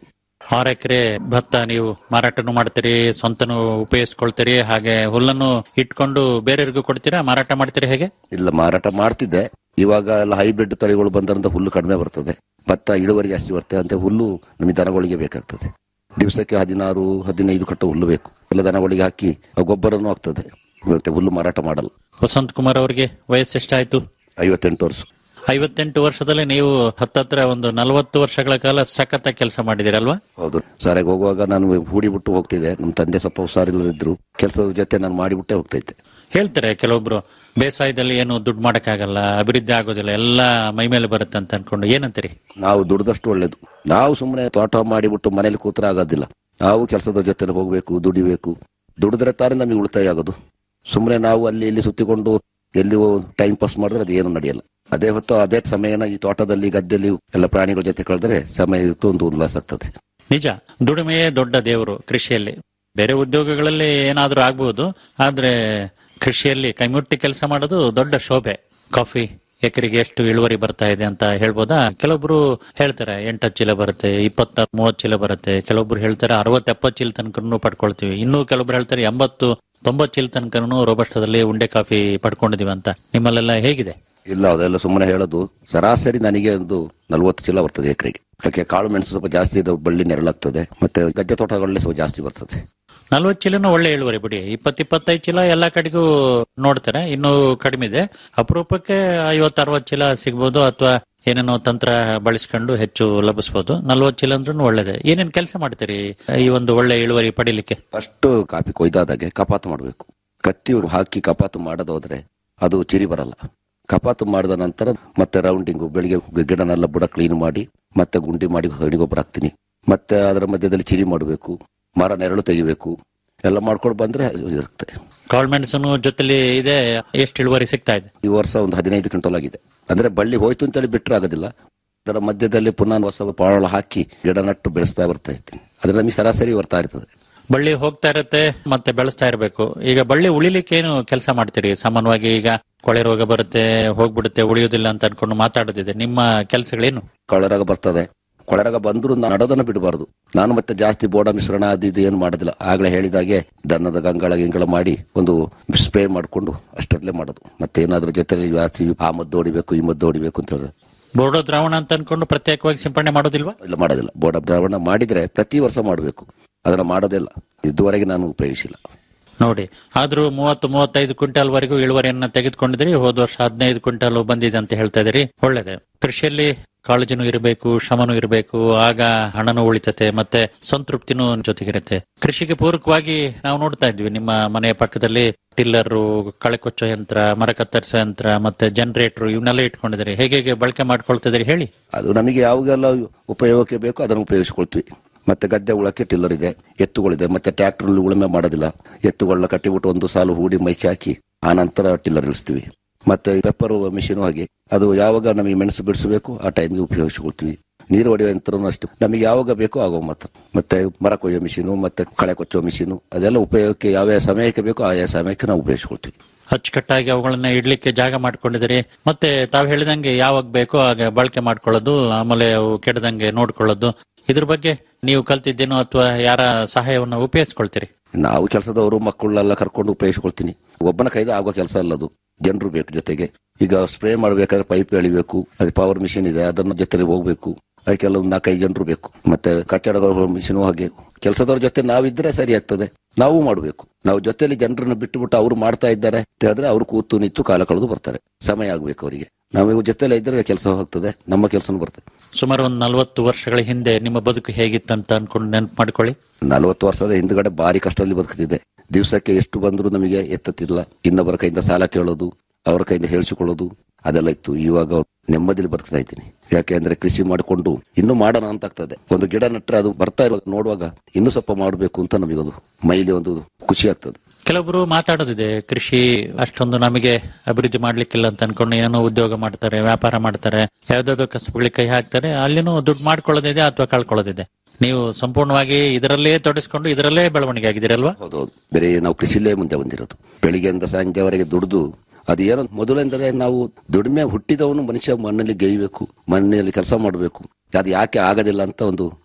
ಆರು ಎಕರೆ ಭತ್ತ ನೀವು ಮಾರಾಟನು ಮಾಡ್ತೀರಿ ಸ್ವಂತನು ಉಪಯೋಗಿಸ್ಕೊಳ್ತೀರಿ ಹಾಗೆ ಹುಲ್ಲನ್ನು ಇಟ್ಕೊಂಡು ಬೇರೆಯವರಿಗೂ ಕೊಡ್ತೀರಾ ಮಾರಾಟ ಮಾಡ್ತೀರಿ ಹೇಗೆ ಇಲ್ಲ ಮಾರಾಟ ಮಾಡ್ತಿದ್ದೆ ಇವಾಗ ಎಲ್ಲ ಹೈಬ್ರಿಡ್ ತಳಿಗಳು ಬಂದ್ರಿಂದ ಹುಲ್ಲು ಕಡಿಮೆ ಬರ್ತದೆ ಭತ್ತ ಇಳುವರಿ ಜಾಸ್ತಿ ಬರ್ತದೆ ಅಂತ ಹುಲ್ಲು ನಮಗೆ ದನಗಳಿಗೆ ಬೇಕಾಗ್ತದೆ ದಿವಸಕ್ಕೆ ಹದಿನಾರು ಹದಿನೈದು ಕಟ್ಟ ಹುಲ್ಲು ಬೇಕು ಎಲ್ಲ ದನಗಳಿಗೆ ಹಾಕಿ ಆ ಗೊಬ್ಬರನೂ ಆಗ್ತದೆ ಮತ್ತೆ ಹುಲ್ಲು ಮಾರಾಟ ಮಾಡಲ್ಲ ವಸಂತ್ ಕುಮಾರ್ ಅವರಿಗೆ ವಯಸ್ಸು ಎಷ್ಟಾಯ್ತು ಐವತ್ತೆಂಟು ವರ್ಷ ಐವತ್ತೆಂಟು ವರ್ಷದಲ್ಲಿ ನೀವು ಹತ್ತತ್ರ ಒಂದು ನಲವತ್ತು ವರ್ಷಗಳ ಕಾಲ ಸಖತ್ತ ಕೆಲಸ ಮಾಡಿದಿರಲ್ವಾ ಹೌದು ಸಾರಿಗೆ ಹೋಗುವಾಗ ನಾನು ಹೂಡಿ ಬಿಟ್ಟು ಹೋಗ್ತಿದ್ದೆ ನಮ್ಮ ತಂದೆ ಸ್ವಲ್ಪ ಹುಷಾರಿಲ್ಲದಿದ್ರು ಕೆಲಸದ ಜೊತೆ ನಾನು ಮಾಡಿಬಿಟ್ಟೆ ಹೋಗ್ತಾ ಇದ್ದೆ ಹೇಳ್ತಾರೆ ಕೆಲವೊಬ್ರು ಬೇಸಾಯದಲ್ಲಿ ಏನು ದುಡ್ಡು ಮಾಡಕ್ಕಾಗಲ್ಲ ಅಭಿವೃದ್ಧಿ ಆಗೋದಿಲ್ಲ ಎಲ್ಲ ಮೈ ಮೇಲೆ ಬರುತ್ತೆ ಅಂತ ಅನ್ಕೊಂಡು ಏನಂತೀರಿ ನಾವು ದುಡ್ದಷ್ಟು ಒಳ್ಳೇದು ನಾವು ಸುಮ್ಮನೆ ತೋಟ ಮಾಡಿಬಿಟ್ಟು ಮನೇಲಿ ಕೂತ್ರೆ ಆಗೋದಿಲ್ಲ ನಾವು ಕೆಲಸದ ಜೊತೆ ಹೋಗ್ಬೇಕು ದುಡಿಬೇಕು ದುಡಿದ್ರೆ ತಾನೇ ನಮಗೆ ಉಳಿತಾಯ ಆಗೋದು ಸುಮ್ಮನೆ ನಾವು ಅಲ್ಲಿ ಇಲ್ಲಿ ಸುತ್ತಿಕೊಂಡು ಎಲ್ಲಿ ಟೈಮ್ ಪಾಸ್ ಮಾಡಿದ್ರೆ ಅದು ಏನು ನಡೆಯಲ್ಲ ಅದೇ ಹೊತ್ತು ಅದೇ ಸಮಯನ ಈ ತೋಟದಲ್ಲಿ ಗದ್ದೆಯಲ್ಲಿ ಎಲ್ಲ ಪ್ರಾಣಿಗಳ ಜೊತೆ ಕಳೆದ್ರೆ ಸಮಯ ಒಂದು ಉಲ್ಲಾಸ ಆಗ್ತದೆ ನಿಜ ದುಡಿಮೆಯೇ ದೊಡ್ಡ ದೇವರು ಕೃಷಿಯಲ್ಲಿ ಬೇರೆ ಉದ್ಯೋಗಗಳಲ್ಲಿ ಏನಾದ್ರೂ ಆಗ್ಬಹುದು ಆದ್ರೆ ಕೃಷಿಯಲ್ಲಿ ಕೈಮುಟ್ಟಿ ಕೆಲಸ ಮಾಡೋದು ದೊಡ್ಡ ಶೋಭೆ ಕಾಫಿ ಎಕರೆಗೆ ಎಷ್ಟು ಇಳುವರಿ ಬರ್ತಾ ಇದೆ ಅಂತ ಹೇಳ್ಬೋದಾ ಕೆಲವೊಬ್ರು ಹೇಳ್ತಾರೆ ಎಂಟು ಚೀಲ ಬರುತ್ತೆ ಇಪ್ಪತ್ತ ಮೂವತ್ತು ಚೀಲ ಬರುತ್ತೆ ಕೆಲವೊಬ್ರು ಹೇಳ್ತಾರೆ ಅರವತ್ತು ಎಪ್ಪತ್ತು ಚೀಲ ತನಕನೂ ಪಡ್ಕೊಳ್ತೀವಿ ಇನ್ನು ಕೆಲವೊಬ್ರು ಹೇಳ್ತಾರೆ ಎಂಬತ್ತು ತೊಂಬತ್ತು ಚೀಲ ತನಕನೂ ರೋಬಸ್ಟದಲ್ಲಿ ಉಂಡೆ ಕಾಫಿ ಪಡ್ಕೊಂಡಿದೀವಿ ಅಂತ ನಿಮ್ಮಲ್ಲೆಲ್ಲ ಹೇಗಿದೆ ಇಲ್ಲ ಅದೆಲ್ಲ ಸುಮ್ಮನೆ ಹೇಳೋದು ಸರಾಸರಿ ನನಗೆ ಒಂದು ನಲ್ವತ್ತು ಚೀಲ ಬರ್ತದೆ ಎಕರೆಗೆ ಯಾಕೆ ಕಾಳು ಮೆಣಸು ಸ್ವಲ್ಪ ಜಾಸ್ತಿ ಇದೆ ಬಳ್ಳಿ ನೆರಳಾಗ್ತದೆ ಮತ್ತೆ ಗದ್ದೆ ತೋಟಗಳಲ್ಲಿ ಸ್ವಲ್ಪ ಜಾಸ್ತಿ ಬರ್ತದೆ ನಲ್ವತ್ತು ಚೀಲನೂ ಒಳ್ಳೆ ಇಳುವರಿ ಬಿಡಿ ಇಪ್ಪತ್ ಇಪ್ಪತ್ತೈದು ಚೀಲ ಎಲ್ಲಾ ಕಡೆಗೂ ನೋಡ್ತಾರೆ ಇನ್ನು ಕಡಿಮೆ ಇದೆ ಅಪರೂಪಕ್ಕೆ ಐವತ್ತು ಅರವತ್ತು ಚೀಲ ಸಿಗ್ಬೋದು ಅಥವಾ ಏನೇನೋ ತಂತ್ರ ಬಳಸ್ಕೊಂಡು ಹೆಚ್ಚು ಲಭಿಸಬಹುದು ನಲ್ವತ್ತು ಚೀಲ ಅಂದ್ರೂ ಒಳ್ಳೇದೆ ಏನೇನ್ ಕೆಲಸ ಮಾಡ್ತೀರಿ ಈ ಒಂದು ಒಳ್ಳೆ ಇಳುವರಿ ಪಡಿಲಿಕ್ಕೆ ಫಸ್ಟ್ ಕಾಫಿ ಕೊಯ್ದಾದಾಗೆ ಕಪಾತು ಮಾಡಬೇಕು ಕತ್ತಿ ಹಾಕಿ ಕಪಾತು ಮಾಡದೋದ್ರೆ ಅದು ಚಿರಿ ಬರಲ್ಲ ಕಪಾತು ಮಾಡಿದ ನಂತರ ಮತ್ತೆ ರೌಂಡಿಂಗು ಬೆಳಿಗ್ಗೆ ಗಿಡನೆಲ್ಲ ಬುಡ ಕ್ಲೀನ್ ಮಾಡಿ ಮತ್ತೆ ಗುಂಡಿ ಮಾಡಿ ಹಣಿ ಗೊಬ್ಬರ ಹಾಕ್ತೀನಿ ಮತ್ತೆ ಅದರ ಮಧ್ಯದಲ್ಲಿ ಚಿರಿ ಮಾಡಬೇಕು ಮರ ನೆರಳು ತೆಗಿಬೇಕು ಎಲ್ಲ ಮಾಡ್ಕೊಂಡು ಬಂದ್ರೆ ಅದು ಇರುತ್ತೆ ಕಾಳು ಮೆಣಸನು ಜೊತೆಲಿ ಇದೆ ಎಷ್ಟು ಇಳುವರಿ ಸಿಗ್ತಾ ಇದೆ ಈ ವರ್ಷ ಒಂದು ಹದಿನೈದು ಕ್ವಿಂಟಲ್ ಆಗಿದೆ ಅಂದ್ರೆ ಬಳ್ಳಿ ಹೋಯ್ತು ಅಂತೇಳಿ ಬಿಟ್ಟರೆ ಆಗೋದಿಲ್ಲ ಅದರ ಮಧ್ಯದಲ್ಲಿ ಪುನಃ ಹೊಸ ಪಾಳ ಹಾಕಿ ಗಿಡ ನಟ್ಟು ಬೆಳೆಸ್ತಾ ಬರ್ತಾ ಇರ್ತೀನಿ ಅದ್ರ ನಮಗೆ ಸರಾಸರಿ ಬರ್ತಾ ಇರ್ತದೆ ಬಳ್ಳಿ ಹೋಗ್ತಾ ಇರುತ್ತೆ ಮತ್ತೆ ಬೆಳೆಸ್ತಾ ಇರಬೇಕು ಈಗ ಬಳ್ಳಿ ಉಳಿಲಿಕ್ಕೆ ಏನು ಕೆಲಸ ಮಾಡ್ತೀರಿ ಸಾಮಾನ್ಯವಾಗಿ ಈಗ ಕೊಳೆ ರೋಗ ಬರುತ್ತೆ ಹೋಗ್ಬಿಡುತ್ತೆ ಉಳಿಯೋದಿಲ್ಲ ಅಂತ ಅನ್ಕೊಂಡು ಮಾತಾಡೋದಿದೆ ನಿಮ್ಮ ಕೆಲಸಗಳೇನು ಕೊಳೆರಾಗ ಬರ್ತದೆ ಕೊಳೆರಾಗ ಬಂದ್ರು ನಡೋದನ್ನ ಬಿಡಬಾರ್ದು ನಾನು ಮತ್ತೆ ಜಾಸ್ತಿ ಬೋಡ ಮಿಶ್ರಣ ಅದು ಇದು ಏನು ಮಾಡೋದಿಲ್ಲ ಆಗ್ಲೇ ಹೇಳಿದಾಗೆ ದನದ ಗಂಗಳ ಗಿಂಗಳ ಮಾಡಿ ಒಂದು ಸ್ಪ್ರೇ ಮಾಡ್ಕೊಂಡು ಅಷ್ಟರಲ್ಲೇ ಮಾಡೋದು ಮತ್ತೆ ಏನಾದ್ರೂ ಜೊತೆಲಿ ಜಾಸ್ತಿ ಆ ಮದ್ದು ಹೊಡಿಬೇಕು ಈ ಮದ್ದು ಹೊಡಿಬೇಕು ಅಂತ ಹೇಳಿದ್ರೆ ಬೋರ್ಡೋ ದ್ರಾವಣ ಅಂತ ಅನ್ಕೊಂಡು ಪ್ರತ್ಯೇಕವಾಗಿ ಸಿಂಪಡಣೆ ಮಾಡೋದಿಲ್ವಾ ಇಲ್ಲ ಮಾಡೋದಿಲ್ಲ ಬೋಡ ದ್ರಾವಣ ಮಾಡಿದ್ರೆ ಪ್ರತಿ ವರ್ಷ ಮಾಡಬೇಕು ಅದನ್ನ ಮಾಡೋದಿಲ್ಲ ಇದುವರೆಗೆ ನಾನು ಉಪಯೋಗಿಸಿಲ್ಲ ನೋಡಿ ಆದ್ರೂ ಮೂವತ್ತು ಮೂವತ್ತೈದು ಕ್ವಿಂಟಾಲ್ ವರೆಗೂ ಇಳುವರಿಯನ್ನ ತೆಗೆದುಕೊಂಡಿದ್ರಿ ಹೋದ ವರ್ಷ ಹದಿನೈದು ಕ್ವಿಂಟಾಲ್ ಬಂದಿದೆ ಅಂತ ಹೇಳ್ತಾ ಇದೀರಿ ಒಳ್ಳೇದೆ ಕೃಷಿಯಲ್ಲಿ ಕಾಳಜಿನೂ ಇರಬೇಕು ಶ್ರಮನೂ ಇರಬೇಕು ಆಗ ಹಣನೂ ಉಳಿತತೆ ಮತ್ತೆ ಸಂತೃಪ್ತಿನೂ ಜೊತೆಗಿರುತ್ತೆ ಕೃಷಿಗೆ ಪೂರಕವಾಗಿ ನಾವು ನೋಡ್ತಾ ಇದ್ವಿ ನಿಮ್ಮ ಮನೆಯ ಪಕ್ಕದಲ್ಲಿ ಟಿಲ್ಲರು ಕಳೆ ಕೊಚ್ಚೋ ಯಂತ್ರ ಮರ ಕತ್ತರಿಸೋ ಯಂತ್ರ ಮತ್ತೆ ಜನರೇಟರ್ ಇವನ್ನೆಲ್ಲ ಇಟ್ಕೊಂಡಿದ್ದೀರಿ ಹೇಗೆ ಹೇಗೆ ಬಳಕೆ ಮಾಡ್ಕೊಳ್ತಿದ್ದೀರಿ ಹೇಳಿ ಅದು ನಮಗೆ ಯಾವಾಗೆಲ್ಲ ಉಪಯೋಗಕ್ಕೆ ಬೇಕು ಅದನ್ನು ಉಪಯೋಗಿಸ್ಕೊಳ್ತೀವಿ ಮತ್ತೆ ಗದ್ದೆ ಉಳಕ್ಕೆ ಟಿಲ್ಲರ್ ಇದೆ ಎತ್ತುಗಳಿದೆ ಮತ್ತೆ ಟ್ರ್ಯಾಕ್ಟರ್ ಉಳುಮೆ ಮಾಡೋದಿಲ್ಲ ಎತ್ತುಗಳನ್ನ ಕಟ್ಟಿಬಿಟ್ಟು ಒಂದು ಸಾಲು ಹೂಡಿ ಮೈಸಿ ಹಾಕಿ ಆ ನಂತರ ಟಿಲ್ಲರ್ ಇಳಿಸ್ತೀವಿ ಮತ್ತೆ ಪೆಪ್ಪರ್ ಮಿಷಿನ್ ಹಾಗೆ ಅದು ಯಾವಾಗ ನಮಗೆ ಮೆಣಸು ಬಿಡಿಸಬೇಕು ಆ ಟೈಮ್ಗೆ ಉಪಯೋಗಿಸ್ಕೊಳ್ತೀವಿ ನೀರು ಹೊಡೆಯುವ ಯಂತ್ರನೂ ಅಷ್ಟೇ ನಮಗೆ ಯಾವಾಗ ಬೇಕೋ ಆಗೋ ಮಾತ್ರ ಮತ್ತೆ ಮರ ಕೊಯ್ಯೋ ಮಿಷಿನು ಮತ್ತೆ ಕಳೆ ಕೊಚ್ಚೋ ಮಿಷಿನು ಅದೆಲ್ಲ ಉಪಯೋಗಕ್ಕೆ ಯಾವ ಸಮಯಕ್ಕೆ ಬೇಕೋ ಆಯಾ ಸಮಯಕ್ಕೆ ನಾವು ಉಪಯೋಗಿಸ್ಕೊಳ್ತೀವಿ ಅಚ್ಚುಕಟ್ಟಾಗಿ ಅವುಗಳನ್ನ ಇಡ್ಲಿಕ್ಕೆ ಜಾಗ ಮಾಡ್ಕೊಂಡಿದ್ದೀರಿ ಮತ್ತೆ ತಾವು ಹೇಳಿದಂಗೆ ಯಾವಾಗ ಬೇಕೋ ಆಗ ಬಳಕೆ ಮಾಡ್ಕೊಳ್ಳೋದು ಆಮೇಲೆ ಅವು ಕೆಡದಂಗೆ ನೋಡ್ಕೊಳ್ಳೋದು ಇದ್ರ ಬಗ್ಗೆ ನೀವು ಕಲ್ತಿದ್ದೇನೋ ಅಥವಾ ಯಾರ ಸಹಾಯವನ್ನು ಉಪಯೋಗಿಸ್ಕೊಳ್ತೀರಿ ನಾವು ಕೆಲಸದವರು ಮಕ್ಕಳನ್ನೆಲ್ಲ ಕರ್ಕೊಂಡು ಉಪಯೋಗಿಸ್ಕೊಳ್ತೀನಿ ಒಬ್ಬನ ಕೈದ ಆಗೋ ಕೆಲಸ ಅಲ್ಲ ಅದು ಜನರು ಬೇಕು ಜೊತೆಗೆ ಈಗ ಸ್ಪ್ರೇ ಮಾಡಬೇಕಾದ್ರೆ ಪೈಪ್ ಎಳಿಬೇಕು ಅದು ಪವರ್ ಮಿಷಿನ್ ಇದೆ ಅದನ್ನ ಜೊತೆಲಿ ಹೋಗ್ಬೇಕು ಅದಕ್ಕೆಲ್ಲ ಒಂದು ನಾಲ್ಕೈದು ಜನರು ಬೇಕು ಮತ್ತೆ ಕಟ್ಟಡಗಳ ಮಿಷಿನ್ ಹಾಗೆ ಕೆಲಸದವ್ರ ಜೊತೆ ನಾವಿದ್ರೆ ಸರಿ ಆಗ್ತದೆ ನಾವು ಮಾಡಬೇಕು ನಾವು ಜೊತೆಲಿ ಜನರನ್ನ ಬಿಟ್ಟು ಬಿಟ್ಟು ಅವ್ರು ಮಾಡ್ತಾ ಇದ್ದಾರೆ ಅಂತ ಹೇಳಿದ್ರೆ ಅವ್ರು ಕೂತು ನಿಂತು ಕಾಲ ಕಳೆದು ಬರ್ತಾರೆ ಸಮಯ ಆಗ್ಬೇಕು ಅವರಿಗೆ ನಾವು ಇವ್ರ ಜೊತೆಲೆ ಇದ್ರೆ ಕೆಲಸ ಹೋಗ್ತದೆ ನಮ್ಮ ಕೆಲಸನೂ ಬರ್ತದೆ ಸುಮಾರು ಒಂದು ನಲವತ್ತು ವರ್ಷಗಳ ಹಿಂದೆ ನಿಮ್ಮ ಬದುಕು ಹೇಗಿತ್ತಂತ ಅನ್ಕೊಂಡು ನೆನಪು ಮಾಡ್ಕೊಳ್ಳಿ ನಲವತ್ತು ವರ್ಷದ ಹಿಂದ್ಗಡೆ ಭಾರಿ ಕಷ್ಟದಲ್ಲಿ ಬದುಕ್ತಿದೆ ದಿವಸಕ್ಕೆ ಎಷ್ಟು ಬಂದರೂ ನಮಗೆ ಎತ್ತತ್ತಿಲ್ಲ ಇನ್ನೊಬ್ಬರ ಕೈಯಿಂದ ಸಾಲ ಕೇಳೋದು ಅವರ ಕೈಯಿಂದ ಹೇಳಿಸಿಕೊಳ್ಳೋದು ಅದೆಲ್ಲ ಇತ್ತು ಇವಾಗ ನೆಮ್ಮದಿಲಿ ಬದುಕ್ತಾ ಇದ್ದೀನಿ ಯಾಕೆ ಅಂದ್ರೆ ಕೃಷಿ ಮಾಡಿಕೊಂಡು ಇನ್ನೂ ಮಾಡೋಣ ಅಂತ ಆಗ್ತದೆ ಒಂದು ಗಿಡ ನಟ್ರೆ ಅದು ಬರ್ತಾ ಇರುವಾಗ ನೋಡುವಾಗ ಇನ್ನೂ ಸ್ವಲ್ಪ ಮಾಡಬೇಕು ಅಂತ ನಮಗದು ಮೈಲಿ ಒಂದು ಖುಷಿ ಆಗ್ತದೆ ಕೆಲವೊಬ್ರು ಮಾತಾಡೋದಿದೆ ಕೃಷಿ ಅಷ್ಟೊಂದು ನಮಗೆ ಅಭಿವೃದ್ಧಿ ಮಾಡ್ಲಿಕ್ಕಿಲ್ಲ ಅಂತ ಅನ್ಕೊಂಡು ಏನೋ ಉದ್ಯೋಗ ಮಾಡ್ತಾರೆ ವ್ಯಾಪಾರ ಮಾಡ್ತಾರೆ ಯಾವ್ದಾದ್ರು ಕಸಬುಗಳಿಗೆ ಕೈ ಹಾಕ್ತಾರೆ ಅಲ್ಲಿನೂ ದುಡ್ಡು ಮಾಡ್ಕೊಳ್ಳೋದಿದೆ ಅಥವಾ ಕಳ್ಕೊಳ್ಳೋದಿದೆ ನೀವು ಸಂಪೂರ್ಣವಾಗಿ ಇದರಲ್ಲೇ ತೊಡಸ್ಕೊಂಡು ಇದರಲ್ಲೇ ಬೆಳವಣಿಗೆ ಆಗಿದ್ದೀರಲ್ವಾ ಹೌದೌದು ಬೇರೆ ನಾವು ಕೃಷಿಲೇ ಮುಂದೆ ಬಂದಿರೋದು ಬೆಳಿಗ್ಗೆಯಿಂದ ಸಂಜೆವರೆಗೆ ದುಡಿದು ಅದು ಏನೋ ಮೊದಲೆಂದರೆ ನಾವು ದುಡಿಮೆ ಹುಟ್ಟಿದವನು ಮನುಷ್ಯ ಮಣ್ಣಲ್ಲಿ ಗೈಬೇಕು ಮಣ್ಣಿನಲ್ಲಿ ಕೆಲಸ ಮಾಡಬೇಕು ಅದು ಯಾಕೆ ಆಗೋದಿಲ್ಲ ಅಂತ ಒಂದು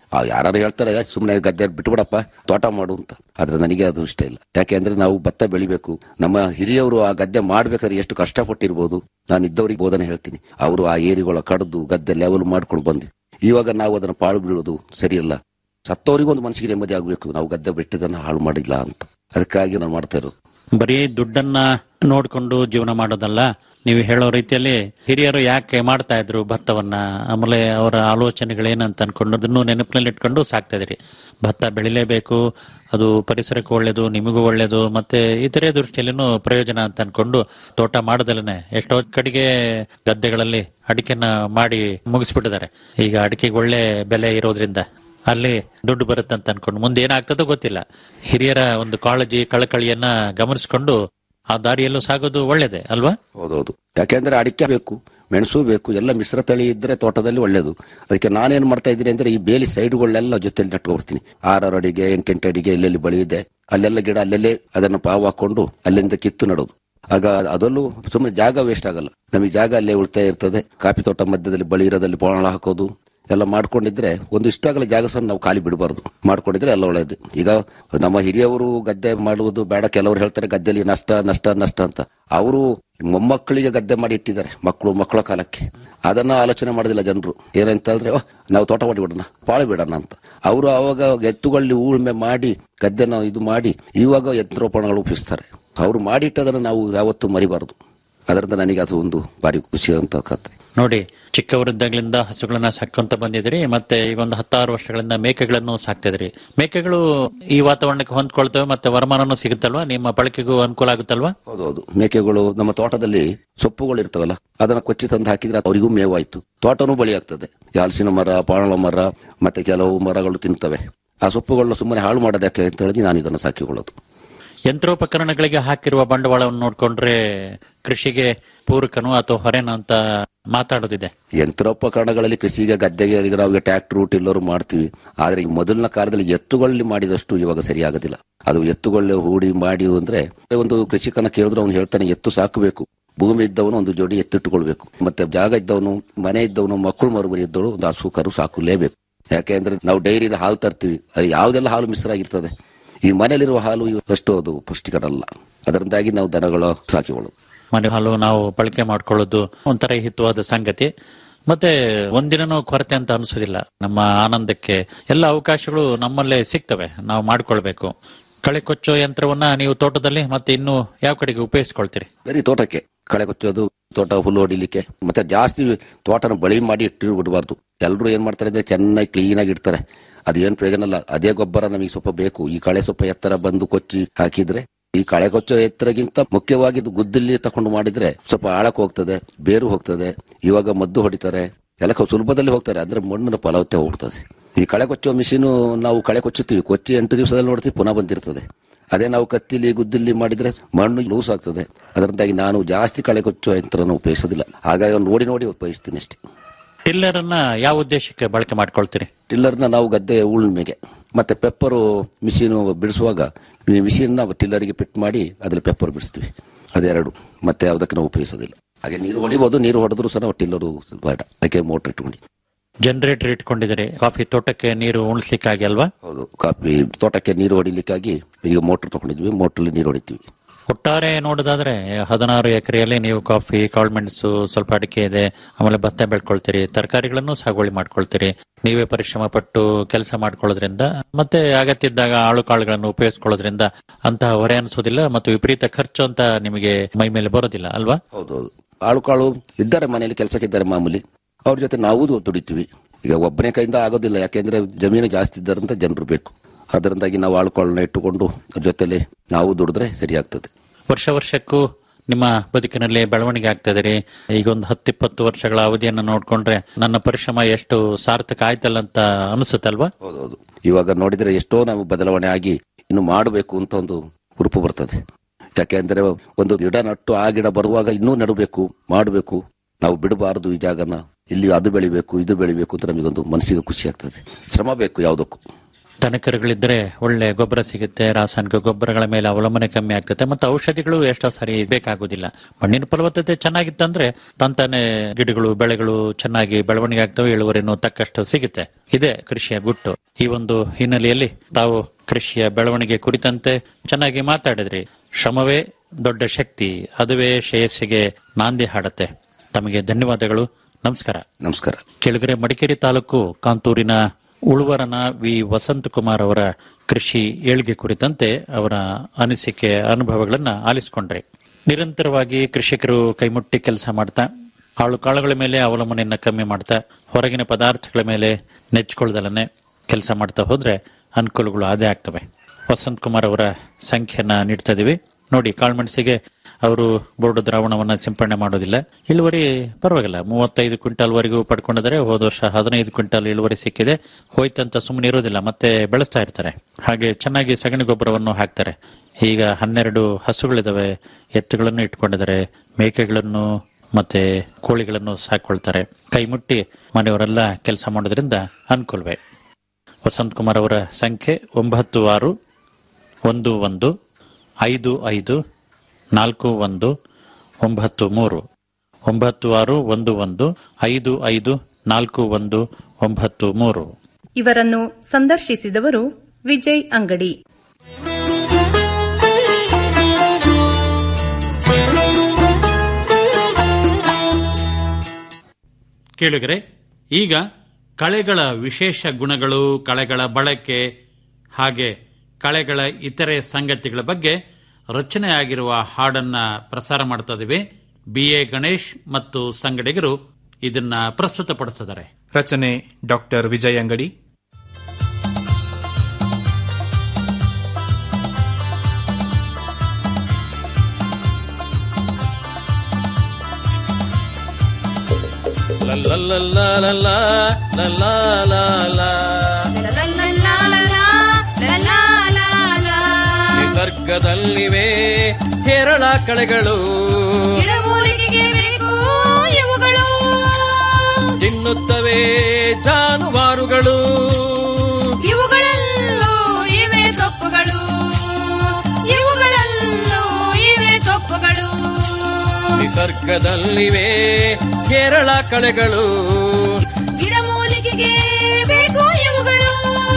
ಆ ಯಾರು ಹೇಳ್ತಾರೆ ಸುಮ್ಮನೆ ಗದ್ದೆ ಬಿಟ್ಬಿಡಪ್ಪ ತೋಟ ಮಾಡು ಅಂತ ಆದ್ರೆ ನನಗೆ ಅದು ಇಷ್ಟ ಇಲ್ಲ ಯಾಕೆಂದ್ರೆ ನಾವು ಭತ್ತ ಬೆಳಿಬೇಕು ನಮ್ಮ ಹಿರಿಯವರು ಆ ಗದ್ದೆ ಮಾಡ್ಬೇಕಾದ್ರೆ ಎಷ್ಟು ಕಷ್ಟಪಟ್ಟಿರ್ಬೋದು ನಾನು ಇದ್ದವರಿಗೆ ಬೋಧನೆ ಹೇಳ್ತೀನಿ ಅವರು ಆ ಏರಿಗಳ ಕಡ್ದು ಗದ್ದೆ ಲೆವೆಲ್ ಮಾಡ್ಕೊಂಡು ಬಂದು ಇವಾಗ ನಾವು ಅದನ್ನ ಪಾಳು ಬೀಳೋದು ಸರಿಯಲ್ಲ ಸತ್ತವರಿಗೂ ಒಂದು ಮನಸ್ಸಿಗೆ ನೆಮ್ಮದಿ ಆಗ್ಬೇಕು ನಾವು ಗದ್ದೆ ಬಿಟ್ಟಿದ್ದನ್ನ ಹಾಳು ಮಾಡಿಲ್ಲ ಅಂತ ಅದಕ್ಕಾಗಿ ನಾನು ಮಾಡ್ತಾ ಇರೋದು ಬರೀ ದುಡ್ಡನ್ನ ನೋಡ್ಕೊಂಡು ಜೀವನ ಮಾಡೋದಲ್ಲ ನೀವು ಹೇಳೋ ರೀತಿಯಲ್ಲಿ ಹಿರಿಯರು ಯಾಕೆ ಮಾಡ್ತಾ ಇದ್ರು ಭತ್ತವನ್ನ ಆಮೇಲೆ ಅವರ ಆಲೋಚನೆಗಳೇನಂತ ಅನ್ಕೊಂಡು ಅದನ್ನು ನೆನಪಿನಲ್ಲಿ ಇಟ್ಕೊಂಡು ಸಾಕ್ತಾ ಇದ್ರಿ ಭತ್ತ ಬೆಳಿಲೇಬೇಕು ಅದು ಪರಿಸರಕ್ಕೂ ಒಳ್ಳೇದು ನಿಮಗೂ ಒಳ್ಳೇದು ಮತ್ತೆ ಇತರೆ ದೃಷ್ಟಿಯಲ್ಲಿನೂ ಪ್ರಯೋಜನ ಅಂತ ಅನ್ಕೊಂಡು ತೋಟ ಮಾಡದಲ್ಲೇ ಎಷ್ಟೋ ಕಡೆಗೆ ಗದ್ದೆಗಳಲ್ಲಿ ಅಡಿಕೆನ ಮಾಡಿ ಮುಗಿಸ್ಬಿಟ್ಟಿದ್ದಾರೆ ಈಗ ಅಡಿಕೆಗೆ ಒಳ್ಳೆ ಬೆಲೆ ಇರೋದ್ರಿಂದ ಅಲ್ಲಿ ದುಡ್ಡು ಬರುತ್ತೆ ಅಂತ ಅನ್ಕೊಂಡು ಮುಂದೆ ಏನಾಗ್ತದೋ ಗೊತ್ತಿಲ್ಲ ಹಿರಿಯರ ಒಂದು ಕಾಳಜಿ ಕಳಕಳಿಯನ್ನ ಗಮನಿಸಿಕೊಂಡು ಆ ದಾರಿಯಲ್ಲೂ ಸಾಗೋದು ಒಳ್ಳೇದೇ ಅಲ್ವಾ ಹೌದೌದು ಯಾಕೆಂದ್ರೆ ಅಡಿಕೆ ಬೇಕು ಮೆಣಸು ಬೇಕು ಎಲ್ಲ ಮಿಶ್ರ ತಳಿ ಇದ್ರೆ ತೋಟದಲ್ಲಿ ಒಳ್ಳೇದು ಅದಕ್ಕೆ ನಾನೇನ್ ಮಾಡ್ತಾ ಇದ್ದೀನಿ ಅಂದ್ರೆ ಈ ಬೇಲಿ ಸೈಡ್ಗಳೆಲ್ಲ ಜೊತೆಲಿ ನೆಟ್ಕೊಡ್ತೀನಿ ಆರಾರು ಅಡಿಗೆ ಎಂಟೆಂಟು ಅಡಿಗೆ ಎಲ್ಲೆಲ್ಲಿ ಬಳಿ ಇದೆ ಅಲ್ಲೆಲ್ಲ ಗಿಡ ಅಲ್ಲೆಲ್ಲೇ ಅದನ್ನು ಪಾವು ಹಾಕೊಂಡು ಅಲ್ಲಿಂದ ಕಿತ್ತು ನಡೋದು ಆಗ ಅದರಲ್ಲೂ ಸುಮ್ಮನೆ ಜಾಗ ವೇಸ್ಟ್ ಆಗಲ್ಲ ನಮಗೆ ಜಾಗ ಅಲ್ಲೇ ಉಳಿತಾಯ ಇರ್ತದೆ ಕಾಫಿ ತೋಟ ಮಧ್ಯದಲ್ಲಿ ಬಳಿ ಇರೋದಲ್ಲಿ ಪೋಣ ಹಾಕೋದು ಎಲ್ಲ ಮಾಡ್ಕೊಂಡಿದ್ರೆ ಒಂದು ಇಷ್ಟ ಆಗಲ್ಲ ಜಾಗ ಸಹ ನಾವು ಖಾಲಿ ಬಿಡಬಾರ್ದು ಮಾಡ್ಕೊಂಡಿದ್ರೆ ಎಲ್ಲ ಒಳ್ಳೇದು ಈಗ ನಮ್ಮ ಹಿರಿಯವರು ಗದ್ದೆ ಮಾಡುವುದು ಬೇಡ ಕೆಲವರು ಹೇಳ್ತಾರೆ ಗದ್ದೆಲಿ ನಷ್ಟ ನಷ್ಟ ನಷ್ಟ ಅಂತ ಅವರು ಮೊಮ್ಮಕ್ಕಳಿಗೆ ಗದ್ದೆ ಮಾಡಿ ಇಟ್ಟಿದ್ದಾರೆ ಮಕ್ಕಳು ಮಕ್ಕಳ ಕಾಲಕ್ಕೆ ಅದನ್ನ ಆಲೋಚನೆ ಮಾಡೋದಿಲ್ಲ ಜನರು ಏನಂತ ಹೇಳಿದ್ರೆ "ಓ, ನಾವು ತೋಟ ಮಾಡಿ ಬಿಡೋಣ ಪಾಳು ಬಿಡೋಣ ಅಂತ ಅವರು ಅವಾಗ ಎತ್ತುಗಳಲ್ಲಿ ಉಳುಮೆ ಮಾಡಿ ಗದ್ದೆನ ಇದು ಮಾಡಿ ಇವಾಗ ಯಂತ್ರೋಪಣಗಳು ಉಪಯೋಗಿಸ್ತಾರೆ ಅವ್ರು ಮಾಡಿಟ್ಟದನ್ನ ನಾವು ಯಾವತ್ತೂ ಮರಿಬಾರದು ಅದರಿಂದ ನನಗೆ ಅದು ಒಂದು ಭಾರಿ ಖುಷಿ ಅಂತ ಕತೆ ನೋಡಿ ಚಿಕ್ಕವರಿದ್ದಾಗ್ಲಿಂದ ಹಸುಗಳನ್ನ ಸಾಕೊಂತ ಬಂದಿದ್ರಿ ಮತ್ತೆ ಈಗ ಒಂದು ಹತ್ತಾರು ವರ್ಷಗಳಿಂದ ಮೇಕೆಗಳನ್ನು ಸಾಕ್ತಿದ್ರಿ ಮೇಕೆಗಳು ಈ ವಾತಾವರಣಕ್ಕೆ ಹೊಂದ್ಕೊಳ್ತವೆ ಮತ್ತೆ ವರಮಾನನೂ ಸಿಗುತ್ತಲ್ವಾ ನಿಮ್ಮ ಬಳಕೆಗೂ ಅನುಕೂಲ ಆಗುತ್ತಲ್ವಾ ಹೌದೌದು ಮೇಕೆಗಳು ನಮ್ಮ ತೋಟದಲ್ಲಿ ಸೊಪ್ಪುಗಳು ಇರ್ತವಲ್ಲ ಅದನ್ನ ಕೊಚ್ಚಿ ತಂದು ಹಾಕಿದ್ರೆ ಅವರಿಗೂ ಮೇವಾಯ್ತು ತೋಟನೂ ಬಳಿ ಆಗ್ತದೆ ಈ ಹಲಸಿನ ಮರ ಪಾಳಲ ಮರ ಮತ್ತೆ ಕೆಲವು ಮರಗಳು ತಿಂತವೆ ಆ ಸೊಪ್ಪುಗಳನ್ನ ಸುಮ್ಮನೆ ಹಾಳು ಮಾಡೋದಕ್ಕೆ ಅಂತ ಹೇಳಿ ನಾನು ಇದನ್ನು ಸಾಕಿಕೊಳ್ಳೋದು ಯಂತ್ರೋಪಕರಣಗಳಿಗೆ ಹಾಕಿರುವ ಬಂಡವಾಳವನ್ನು ನೋಡ್ಕೊಂಡ್ರೆ ಕೃಷಿಗೆ ಪೂರಕನು ಅಥವಾ ಹೊರೆನೋ ಅಂತ ಮಾತಾಡೋದಿದೆ ಯಂತ್ರೋಪಕರಣಗಳಲ್ಲಿ ಕೃಷಿಗೆ ಗದ್ದೆಗೆ ಈಗ ನಾವು ಟ್ರ್ಯಾಕ್ಟರ್ ಟಿಲ್ಲರು ಮಾಡ್ತೀವಿ ಆದ್ರೆ ಈಗ ಮೊದಲಿನ ಕಾಲದಲ್ಲಿ ಎತ್ತುಗಳಲ್ಲಿ ಮಾಡಿದಷ್ಟು ಇವಾಗ ಸರಿಯಾಗೋದಿಲ್ಲ ಅದು ಎತ್ತುಗಳಲ್ಲಿ ಹೂಡಿ ಮಾಡಿ ಅಂದ್ರೆ ಒಂದು ಕೃಷಿಕನ ಕೇಳಿದ್ರೆ ಅವ್ನು ಹೇಳ್ತಾನೆ ಎತ್ತು ಸಾಕಬೇಕು ಭೂಮಿ ಇದ್ದವನು ಒಂದು ಜೋಡಿ ಎತ್ತಿಟ್ಟುಕೊಳ್ಬೇಕು ಮತ್ತೆ ಜಾಗ ಇದ್ದವನು ಮನೆ ಇದ್ದವನು ಮಕ್ಕಳು ಮರುಬರಿ ಇದ್ದವನು ಒಂದು ಹಸು ಕರು ಸಾಕಲೇಬೇಕು ಯಾಕೆಂದ್ರೆ ನಾವು ಡೈರಿಯಿಂದ ಹಾಲು ತರ್ತೀವಿ ಅದು ಯಾವುದೆಲ್ಲ ಹಾಲು ಮಿಶ್ರ ಆಗಿರ್ತದೆ ಈ ಮನೆಯಲ್ಲಿರುವ ಹಾಲು ಅಷ್ಟು ಅದು ಪುಷ್ಟಿಕರಲ್ಲ ಅದರಿಂದಾಗಿ ನಾವು ದನಗಳು ಸಾಕಿಕೊಳ್ಳೋದು ಮನೆ ಹಾಲು ನಾವು ಬಳಕೆ ಮಾಡ್ಕೊಳ್ಳೋದು ಒಂಥರ ಹಿತವಾದ ಸಂಗತಿ ಮತ್ತೆ ಒಂದಿನನೂ ಕೊರತೆ ಅಂತ ಅನಿಸೋದಿಲ್ಲ ನಮ್ಮ ಆನಂದಕ್ಕೆ ಎಲ್ಲ ಅವಕಾಶಗಳು ನಮ್ಮಲ್ಲೇ ಸಿಗ್ತವೆ ನಾವು ಮಾಡ್ಕೊಳ್ಬೇಕು ಕಳೆ ಕೊಚ್ಚೋ ಯಂತ್ರವನ್ನ ನೀವು ತೋಟದಲ್ಲಿ ಮತ್ತೆ ಇನ್ನು ಯಾವ ಕಡೆಗೆ ಉಪಯೋಗಿಸ್ಕೊಳ್ತೀರಿ ಬರೀ ತೋಟಕ್ಕೆ ಕಳೆ ಕೊಚ್ಚೋದು ತೋಟ ಹುಲ್ಲು ಹೊಡಿಲಿಕ್ಕೆ ಮತ್ತೆ ಜಾಸ್ತಿ ತೋಟನ ಬಳಿ ಮಾಡಿ ಇಟ್ಟು ಬಿಡಬಾರ್ದು ಎಲ್ಲರೂ ಏನ್ ಮಾಡ್ತಾರೆ ಅಂದ್ರೆ ಚೆನ್ನಾಗಿ ಕ್ಲೀನ್ ಆಗಿ ಇಡ್ತಾರೆ ಅದೇನ್ ಪ್ರಯೋಜನ ಅಲ್ಲ ಅದೇ ಗೊಬ್ಬರ ನಮಗೆ ಸ್ವಲ್ಪ ಬೇಕು ಈ ಕಳೆ ಸ್ವಲ್ಪ ಎತ್ತರ ಬಂದು ಕೊಚ್ಚಿ ಹಾಕಿದ್ರೆ ಈ ಕಳೆ ಕೊಚ್ಚೋ ಎತ್ತರಗಿಂತ ಮುಖ್ಯವಾಗಿ ಇದು ಗುದ್ದಿಲ್ಲಿ ತಕೊಂಡು ಮಾಡಿದ್ರೆ ಸ್ವಲ್ಪ ಆಳಕ್ಕೆ ಹೋಗ್ತದೆ ಬೇರು ಹೋಗ್ತದೆ ಇವಾಗ ಮದ್ದು ಹೊಡಿತಾರೆ ಎಲ್ಲ ಕ- ಸುಲಭದಲ್ಲಿ ಹೋಗ್ತಾರೆ ಅಂದ್ರೆ ಮಣ್ಣಿನ ಫಲವತ್ತೆ ಹೋಗ್ತದೆ ಈ ಕಳೆ ಕೊಚ್ಚುವ ಮಿಷಿನು ನಾವು ಕಳೆ ಕೊಚ್ಚುತ್ತೀವಿ ಕೊಚ್ಚಿ ಎಂಟು ದಿವಸದಲ್ಲಿ ನೋಡ್ತೀವಿ ಪುನಃ ಬಂದಿರ್ತದೆ ಅದೇ ನಾವು ಕತ್ತಿಲಿ ಗುದ್ದಿಲಿ ಮಾಡಿದ್ರೆ ಮಣ್ಣು ಲೂಸ್ ಆಗ್ತದೆ ಅದರಿಂದಾಗಿ ನಾನು ಜಾಸ್ತಿ ಕಳೆ ಕೊಚ್ಚುವ ಯಂತ್ರನ ಉಪಯೋಗಿಸೋದಿಲ್ಲ ಹಾಗಾಗಿ ಅವ್ನು ನೋಡಿ ನೋಡಿ ಉಪಯೋಗಿಸ್ತೀನಿ ಅಷ್ಟೇ ಟಿಲ್ಲರ್ ಅನ್ನ ಯಾವ ಉದ್ದೇಶಕ್ಕೆ ಬಳಕೆ ಮಾಡ್ಕೊಳ್ತೀರಿ ಟಿಲ್ಲರ್ನ ನಾವು ಗದ್ದೆ ಉಳುಮೆಗೆ ಮತ್ತೆ ಪೆಪ್ಪರು ಮಿಷಿನ್ ಬಿಡಿಸುವಾಗ ಈ ಮಿಷಿನ್ ಟಿಲ್ಲರ್ಗೆ ಫಿಟ್ ಮಾಡಿ ಅದ್ರಲ್ಲಿ ಪೆಪ್ಪರ್ ಬಿಡಿಸ್ತೀವಿ ಅದೆರಡು ಮತ್ತೆ ಯಾವುದಕ್ಕೆ ನಾವು ಉಪಯೋಗಿಸೋದಿಲ್ಲ ಹಾಗೆ ನೀರು ಹೊಡಿಬಹುದು ನೀರು ಹೊಡೆದ್ರು ಸಹ ನಾವು ಟಿಲ್ಲರು ಬೇಡ ಅದಕ್ಕೆ ಮೋಟರ್ ಇಟ್ಕೊಂಡು ಜನರೇಟರ್ ಇಟ್ಕೊಂಡಿದ್ದೀರಿ ಕಾಫಿ ತೋಟಕ್ಕೆ ನೀರು ಉಣಿಸ್ಲಿಕ್ಕಾಗಿ ಅಲ್ವಾ ಹೌದು ಕಾಫಿ ತೋಟಕ್ಕೆ ನೀರು ಹೊಡಿಲಿಕ್ಕಾಗಿ ಈಗ ಮೋಟರ್ ತಗೊಂಡಿದ್ವಿ ಮೋಟ್ರಲ್ಲಿ ನೀರು ಹೊಡಿತೀವಿ ಒಟ್ಟಾರೆ ನೋಡೋದಾದ್ರೆ ಹದಿನಾರು ಎಕರೆಯಲ್ಲಿ ನೀವು ಕಾಫಿ ಕಾಳುಮೆಣಸು ಸ್ವಲ್ಪ ಅಡಿಕೆ ಇದೆ ಆಮೇಲೆ ಭತ್ತ ಬೆಳ್ಕೊಳ್ತೀರಿ ತರಕಾರಿಗಳನ್ನು ಸಾಗುವಳಿ ಮಾಡ್ಕೊಳ್ತೀರಿ ನೀವೇ ಪರಿಶ್ರಮ ಪಟ್ಟು ಕೆಲಸ ಮಾಡ್ಕೊಳ್ಳೋದ್ರಿಂದ ಮತ್ತೆ ಅಗತ್ಯ ಇದ್ದಾಗ ಆಳು ಕಾಳುಗಳನ್ನು ಉಪಯೋಗಿಸ್ಕೊಳ್ಳೋದ್ರಿಂದ ಅಂತಹ ಹೊರೆ ಅನಿಸೋದಿಲ್ಲ ಮತ್ತು ವಿಪರೀತ ಖರ್ಚು ಅಂತ ನಿಮಗೆ ಮೈ ಮೇಲೆ ಬರೋದಿಲ್ಲ ಅಲ್ವಾ ಹೌದೌದು ಆಳು ಕಾಳು ಇದ್ದಾರೆ ಮನೆಯಲ್ಲಿ ಕೆಲಸಕ್ಕಿದ್ದಾರೆ ಮಾಮೂಲಿ ಅವ್ರ ಜೊತೆ ನಾವು ದು- ದುಡಿತೀವಿ ಈಗ ಒಬ್ಬನೇ ಕೈಯಿಂದ ಆಗೋದಿಲ್ಲ ಯಾಕೆಂದ್ರೆ ಜಮೀನು ಜಾಸ್ತಿ ಇದ್ದಾರಂತ ಜನರು ಬೇಕು ಅದರಿಂದಾಗಿ ನಾವು ಆಳು ಕಾಳನ್ನ ಇಟ್ಟುಕೊಂಡು ಅದ್ರ ಜೊತೆಲಿ ನಾವು ದುಡಿದ್ರೆ ಸರಿಯಾಗ್ತದೆ ವರ್ಷ ವರ್ಷಕ್ಕೂ ನಿಮ್ಮ ಬದುಕಿನಲ್ಲಿ ಬೆಳವಣಿಗೆ ಆಗ್ತಾ ಇದೀರಿ ಈಗ ಒಂದು ಹತ್ತಿಪ್ಪತ್ತು ವರ್ಷಗಳ ಅವಧಿಯನ್ನು ನೋಡ್ಕೊಂಡ್ರೆ ನನ್ನ ಪರಿಶ್ರಮ ಎಷ್ಟು ಸಾರ್ಥಕ ಆಯ್ತಲ್ಲ ಅಂತ ಅನಿಸುತ್ತಲ್ವಾ ಹೌದೌದು ಇವಾಗ ನೋಡಿದ್ರೆ ಎಷ್ಟೋ ನಾವು ಬದಲಾವಣೆ ಆಗಿ ಇನ್ನು ಮಾಡಬೇಕು ಅಂತ ಒಂದು ಹುರುಪು ಬರ್ತದೆ ಯಾಕೆಂದ್ರೆ ಒಂದು ಗಿಡ ನಟ್ಟು ಆ ಗಿಡ ಬರುವಾಗ ಇನ್ನೂ ನೆಡಬೇಕು ಮಾಡಬೇಕು ನಾವು ಬಿಡಬಾರದು ಈ ಜಾಗನ ಇಲ್ಲಿ ಅದು ಬೆಳಿಬೇಕು ಇದು ಬೆಳಿಬೇಕು ಅಂತ ನಮಗೊಂದು ಮನಸ್ಸಿಗೆ ಖುಷಿ ಆಗ್ತದೆ ಶ್ರಮ ಬೇಕು ಯಾವುದಕ್ಕೂ ದನಕರುಗಳಿದ್ರೆ ಒಳ್ಳೆ ಗೊಬ್ಬರ ಸಿಗುತ್ತೆ ರಾಸಾಯನಿಕ ಗೊಬ್ಬರಗಳ ಮೇಲೆ ಅವಲಂಬನೆ ಕಮ್ಮಿ ಆಗ್ತದೆ ಮತ್ತೆ ಔಷಧಿಗಳು ಎಷ್ಟೋ ಸಾರಿ ಬೇಕಾಗುದಿಲ್ಲ ಮಣ್ಣಿನ ಫಲವತ್ತತೆ ಚೆನ್ನಾಗಿತ್ತಂದ್ರೆ ತಂತಾನೆ ಗಿಡಗಳು ಬೆಳೆಗಳು ಚೆನ್ನಾಗಿ ಬೆಳವಣಿಗೆ ಆಗ್ತವೆ ಇಳುವರಿನೂ ತಕ್ಕಷ್ಟು ಸಿಗುತ್ತೆ ಇದೇ ಕೃಷಿಯ ಗುಟ್ಟು ಈ ಒಂದು ಹಿನ್ನೆಲೆಯಲ್ಲಿ ತಾವು ಕೃಷಿಯ ಬೆಳವಣಿಗೆ ಕುರಿತಂತೆ ಚೆನ್ನಾಗಿ ಮಾತಾಡಿದ್ರಿ ಶ್ರಮವೇ ದೊಡ್ಡ ಶಕ್ತಿ ಅದುವೇ ಶ್ರೇಯಸ್ಸಿಗೆ ನಾಂದಿ ಹಾಡತ್ತೆ ತಮಗೆ ಧನ್ಯವಾದಗಳು ನಮಸ್ಕಾರ ನಮಸ್ಕಾರ ಕೆಳಗರೆ ಮಡಿಕೇರಿ ತಾಲೂಕು ಕಾಂತೂರಿನ ಉಳುವರನ ವಿ ವಸಂತಕುಮಾರ್ ಅವರ ಕೃಷಿ ಏಳ್ಗೆ ಕುರಿತಂತೆ ಅವರ ಅನಿಸಿಕೆ ಅನುಭವಗಳನ್ನ ಆಲಿಸಿಕೊಂಡ್ರೆ ನಿರಂತರವಾಗಿ ಕೃಷಿಕರು ಕೈಮುಟ್ಟಿ ಕೆಲಸ ಮಾಡ್ತಾ ಆಳು ಕಾಳುಗಳ ಮೇಲೆ ಅವಲಂಬನೆಯನ್ನ ಕಮ್ಮಿ ಮಾಡ್ತಾ ಹೊರಗಿನ ಪದಾರ್ಥಗಳ ಮೇಲೆ ನೆಚ್ಕೊಳ್ದಲನೆ ಕೆಲಸ ಮಾಡ್ತಾ ಹೋದ್ರೆ ಅನುಕೂಲಗಳು ಅದೇ ಆಗ್ತವೆ ವಸಂತ್ ಕುಮಾರ್ ಅವರ ಸಂಖ್ಯೆಯನ್ನ ನೀಡ್ತಾ ಇದೀವಿ ನೋಡಿ ಕಾಳುಮೆಣಸಿಗೆ ಅವರು ಬೋರ್ಡು ದ್ರಾವಣವನ್ನ ಸಿಂಪಡಣೆ ಮಾಡೋದಿಲ್ಲ ಇಳುವರಿ ಪರವಾಗಿಲ್ಲ ಮೂವತ್ತೈದು ಕ್ವಿಂಟಾಲ್ ವರೆಗೂ ಪಡ್ಕೊಂಡಿದ್ದಾರೆ ಹೋದ ವರ್ಷ ಹದಿನೈದು ಕ್ವಿಂಟಾಲ್ ಇಳುವರಿ ಸಿಕ್ಕಿದೆ ಹೋಯ್ತಂತ ಸುಮ್ಮನೆ ಇರೋದಿಲ್ಲ ಮತ್ತೆ ಬೆಳೆಸ್ತಾ ಇರ್ತಾರೆ ಹಾಗೆ ಚೆನ್ನಾಗಿ ಸಗಣಿ ಗೊಬ್ಬರವನ್ನು ಹಾಕ್ತಾರೆ ಈಗ ಹನ್ನೆರಡು ಹಸುಗಳಿದಾವೆ ಎತ್ತುಗಳನ್ನು ಇಟ್ಕೊಂಡಿದ್ದಾರೆ ಮೇಕೆಗಳನ್ನು ಮತ್ತೆ ಕೋಳಿಗಳನ್ನು ಸಾಕೊಳ್ತಾರೆ ಕೈ ಮುಟ್ಟಿ ಮನೆಯವರೆಲ್ಲ ಕೆಲಸ ಮಾಡೋದ್ರಿಂದ ಅನುಕೂಲವೇ ವಸಂತ್ ಕುಮಾರ್ ಅವರ ಸಂಖ್ಯೆ ಒಂಬತ್ತು ಆರು ಒಂದು ಒಂದು ಐದು ಐದು ನಾಲ್ಕು ಒಂದು ಒಂಬತ್ತು ಮೂರು ಒಂಬತ್ತು ಆರು ಒಂದು ಒಂದು ಐದು ಐದು ನಾಲ್ಕು ಒಂದು ಒಂಬತ್ತು ಮೂರು ಇವರನ್ನು ಸಂದರ್ಶಿಸಿದವರು ವಿಜಯ್ ಅಂಗಡಿ ಕೇಳಿಗರೆ ಈಗ ಕಳೆಗಳ ವಿಶೇಷ ಗುಣಗಳು ಕಳೆಗಳ ಬಳಕೆ ಹಾಗೆ ಕಳೆಗಳ ಇತರೆ ಸಂಗತಿಗಳ ಬಗ್ಗೆ ರಚನೆಯಾಗಿರುವ ಹಾಡನ್ನ ಪ್ರಸಾರ ಮಾಡ್ತಾ ಇದ್ದೀವಿ ಬಿ ಎ ಗಣೇಶ್ ಮತ್ತು ಸಂಗಡಿಗರು ಇದನ್ನ ಪ್ರಸ್ತುತಪಡಿಸಿದ್ದಾರೆ ರಚನೆ ಡಾಕ್ಟರ್ ವಿಜಯ್ ಅಂಗಡಿ La la la la la la la la la la ನಿಸರ್ಗದಲ್ಲಿವೆ ಹೇರಳ ಕಳೆಗಳು ತಿನ್ನುತ್ತವೆ ಜಾನುವಾರುಗಳು ಇವುಗಳಲ್ಲೂ ಇವೆ ಸೊಪ್ಪುಗಳು ಇವುಗಳಲ್ಲೂ ಇವೆ ಸೊಪ್ಪುಗಳು ನಿಸರ್ಗದಲ್ಲಿವೆ ಹೇರಳ ಕಳೆಗಳು ಗಿಡಮೂಲಿಕೆಗೆ ಬೇಕು ಇವುಗಳು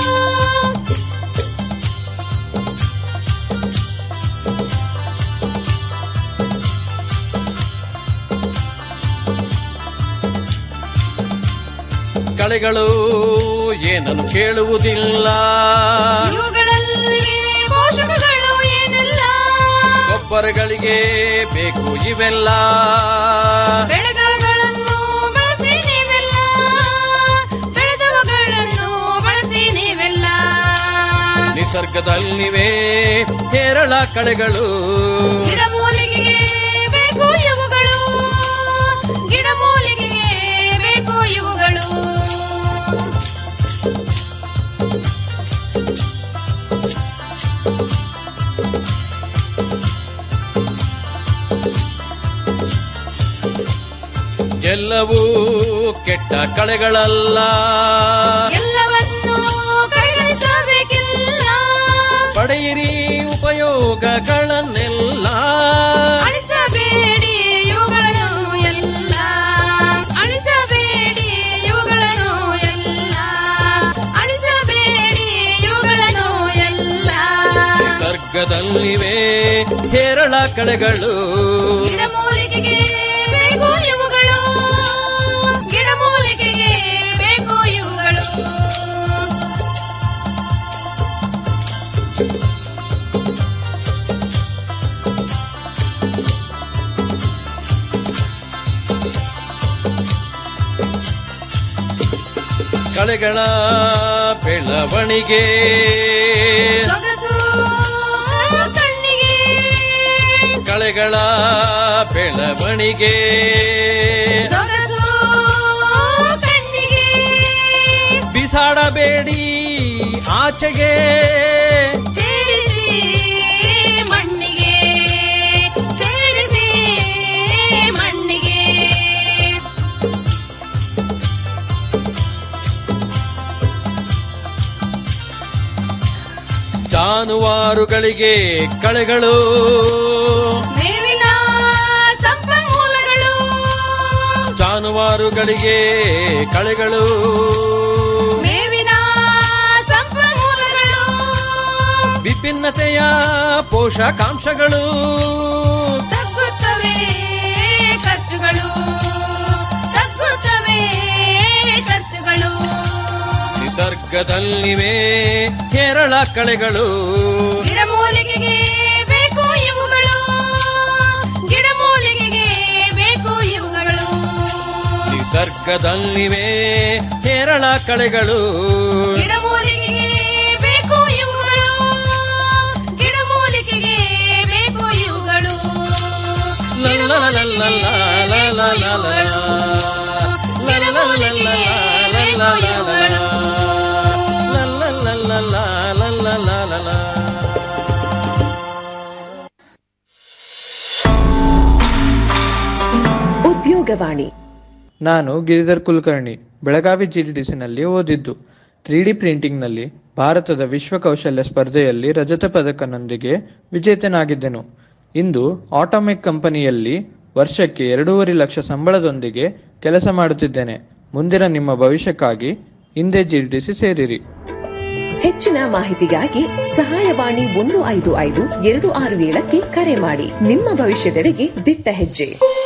ಕಳೆಗಳು ಏನನ್ನು ಕೇಳುವುದಿಲ್ಲ ಇವುಗಳಲ್ಲಿ ಪೋಷಕಗಳು ಏನೆಲ್ಲ ಗೊಬ್ಬರಗಳಿಗೆ ಬೇಕು ಇವೆಲ್ಲ ಬೆಳೆಗಳನ್ನು ಬಳಸಿ ನೀವೆಲ್ಲ ಬೆಳೆದವುಗಳನ್ನು ಬಳಸಿ ನೀವೆಲ್ಲ ನಿಸರ್ಗದಲ್ಲಿವೆ ಹೇರಳ ಕಳೆಗಳು ಗಿಡಮೂಲಿಕೆಗೆ ಬೇಕು ಇವುಗಳು ಗಿಡಮೂಲಿಕೆಗೆ ಬೇಕು ಇವುಗಳು ಎಲ್ಲವೂ ಕೆಟ್ಟ ಕಳೆಗಳಲ್ಲ ಎಲ್ಲವನ್ನೂ ಕಡೆಗಣಿಸಬೇಕಿಲ್ಲ ಪಡೆಯಿರಿ ಉಪಯೋಗಗಳನ್ನೆಲ್ಲ ಅಳಿಸಬೇಡಿ ಇವುಗಳನ್ನು ಎಲ್ಲ ಅಳಿಸಬೇಡಿ ಇವುಗಳನ್ನು ಎಲ್ಲ ಅಳಿಸಬೇಡಿ ಇವುಗಳನ್ನು ಎಲ್ಲ ನಿಸರ್ಗದಲ್ಲಿವೆ ಹೇರಳ ಕಳೆಗಳು ಗಿಡಮೂಲಿಕೆಗೆ ಬೇಕು ಇವುಗಳು ಗಿಡಮೂಲಿಕೆಗೆ ಬೇಕು ಇವುಗಳು ಕಳೆಗಳ ಬೆಳವಣಿಗೆ ಸೊಗಸು ಕಣ್ಣಿಗೆ ಕಳೆಗಳ ಬೆಳವಣಿಗೆ ಸೊಗಸು ಕಣ್ಣಿಗೆ ಬಿಸಾಡಬೇಡಿ ಆಚೆಗೆ ಸೇರಿಸಿ ಮಣ್ಣಿಗೆ ಸೇರಿಸಿ ಮಣ್ಣಿಗೆ ಜಾನುವಾರುಗಳಿಗೆ ಕಳೆಗಳು ಮೇವಿನ ಸಂಪನ್ಮೂಲಗಳು ಜಾನುವಾರುಗಳಿಗೆ ಕಳೆಗಳು ಮೇವಿನ ಸಂಪನ್ಮೂಲಗಳು ವಿಭಿನ್ನತೆಯ ಪೋಷಕಾಂಶಗಳು ತಗ್ಗುತ್ತವೆ ಖರ್ಚುಗಳು ತಗ್ಗುತ್ತವೆ ಖರ್ಚುಗಳು ನಿಸರ್ಗದಲ್ಲಿವೆ ಹೇರಳ ಕಳೆಗಳು ಗಿಡಮೂಲಿಕೆಗೆ ಬೇಕು ಇವುಗಳು ಗಿಡಮೂಲಿಕೆಗೆ ಬೇಕು ಇವುಗಳು ನಿಸರ್ಗದಲ್ಲಿವೆ ಹೇರಳ ಕಳೆಗಳು ಗಿಡಮೂಲಿಕೆಗೆ ಬೇಕು ಇವುಗಳು ಗಿಡಮೂಲಿಕೆಗೆ ಬೇಕು ಇವುಗಳು ಉದ್ಯೋಗವಾಣಿ ನಾನು ಗಿರಿಧರ್ ಕುಲಕರ್ಣಿ ಬೆಳಗಾವಿ ಜಿಡಿಡಿಸಿನಲ್ಲಿ ಓದಿದ್ದು ತ್ರೀ ಡಿ ಪ್ರಿಂಟಿಂಗ್ನಲ್ಲಿ ಭಾರತದ ವಿಶ್ವ ಕೌಶಲ್ಯ ಸ್ಪರ್ಧೆಯಲ್ಲಿ ರಜತ ಪದಕನೊಂದಿಗೆ ವಿಜೇತನಾಗಿದ್ದೆನು ಇಂದು ಆಟೋಮೆಕ್ ಕಂಪನಿಯಲ್ಲಿ ವರ್ಷಕ್ಕೆ ಎರಡೂವರೆ ಲಕ್ಷ ಸಂಬಳದೊಂದಿಗೆ ಕೆಲಸ ಮಾಡುತ್ತಿದ್ದೇನೆ ಮುಂದಿನ ನಿಮ್ಮ ಭವಿಷ್ಯಕ್ಕಾಗಿ ಹಿಂದೆ ಜಿಡಿಡಿಸಿ ಸೇರಿರಿ ಹೆಚ್ಚಿನ ಮಾಹಿತಿಗಾಗಿ ಸಹಾಯವಾಣಿ ಒಂದು ಐದು ಐದು ಎರಡು ಆರು ಏಳಕ್ಕೆ ಕರೆ ಮಾಡಿ ನಿಮ್ಮ ಭವಿಷ್ಯದೆಡೆಗೆ ದಿಟ್ಟ ಹೆಜ್ಜೆ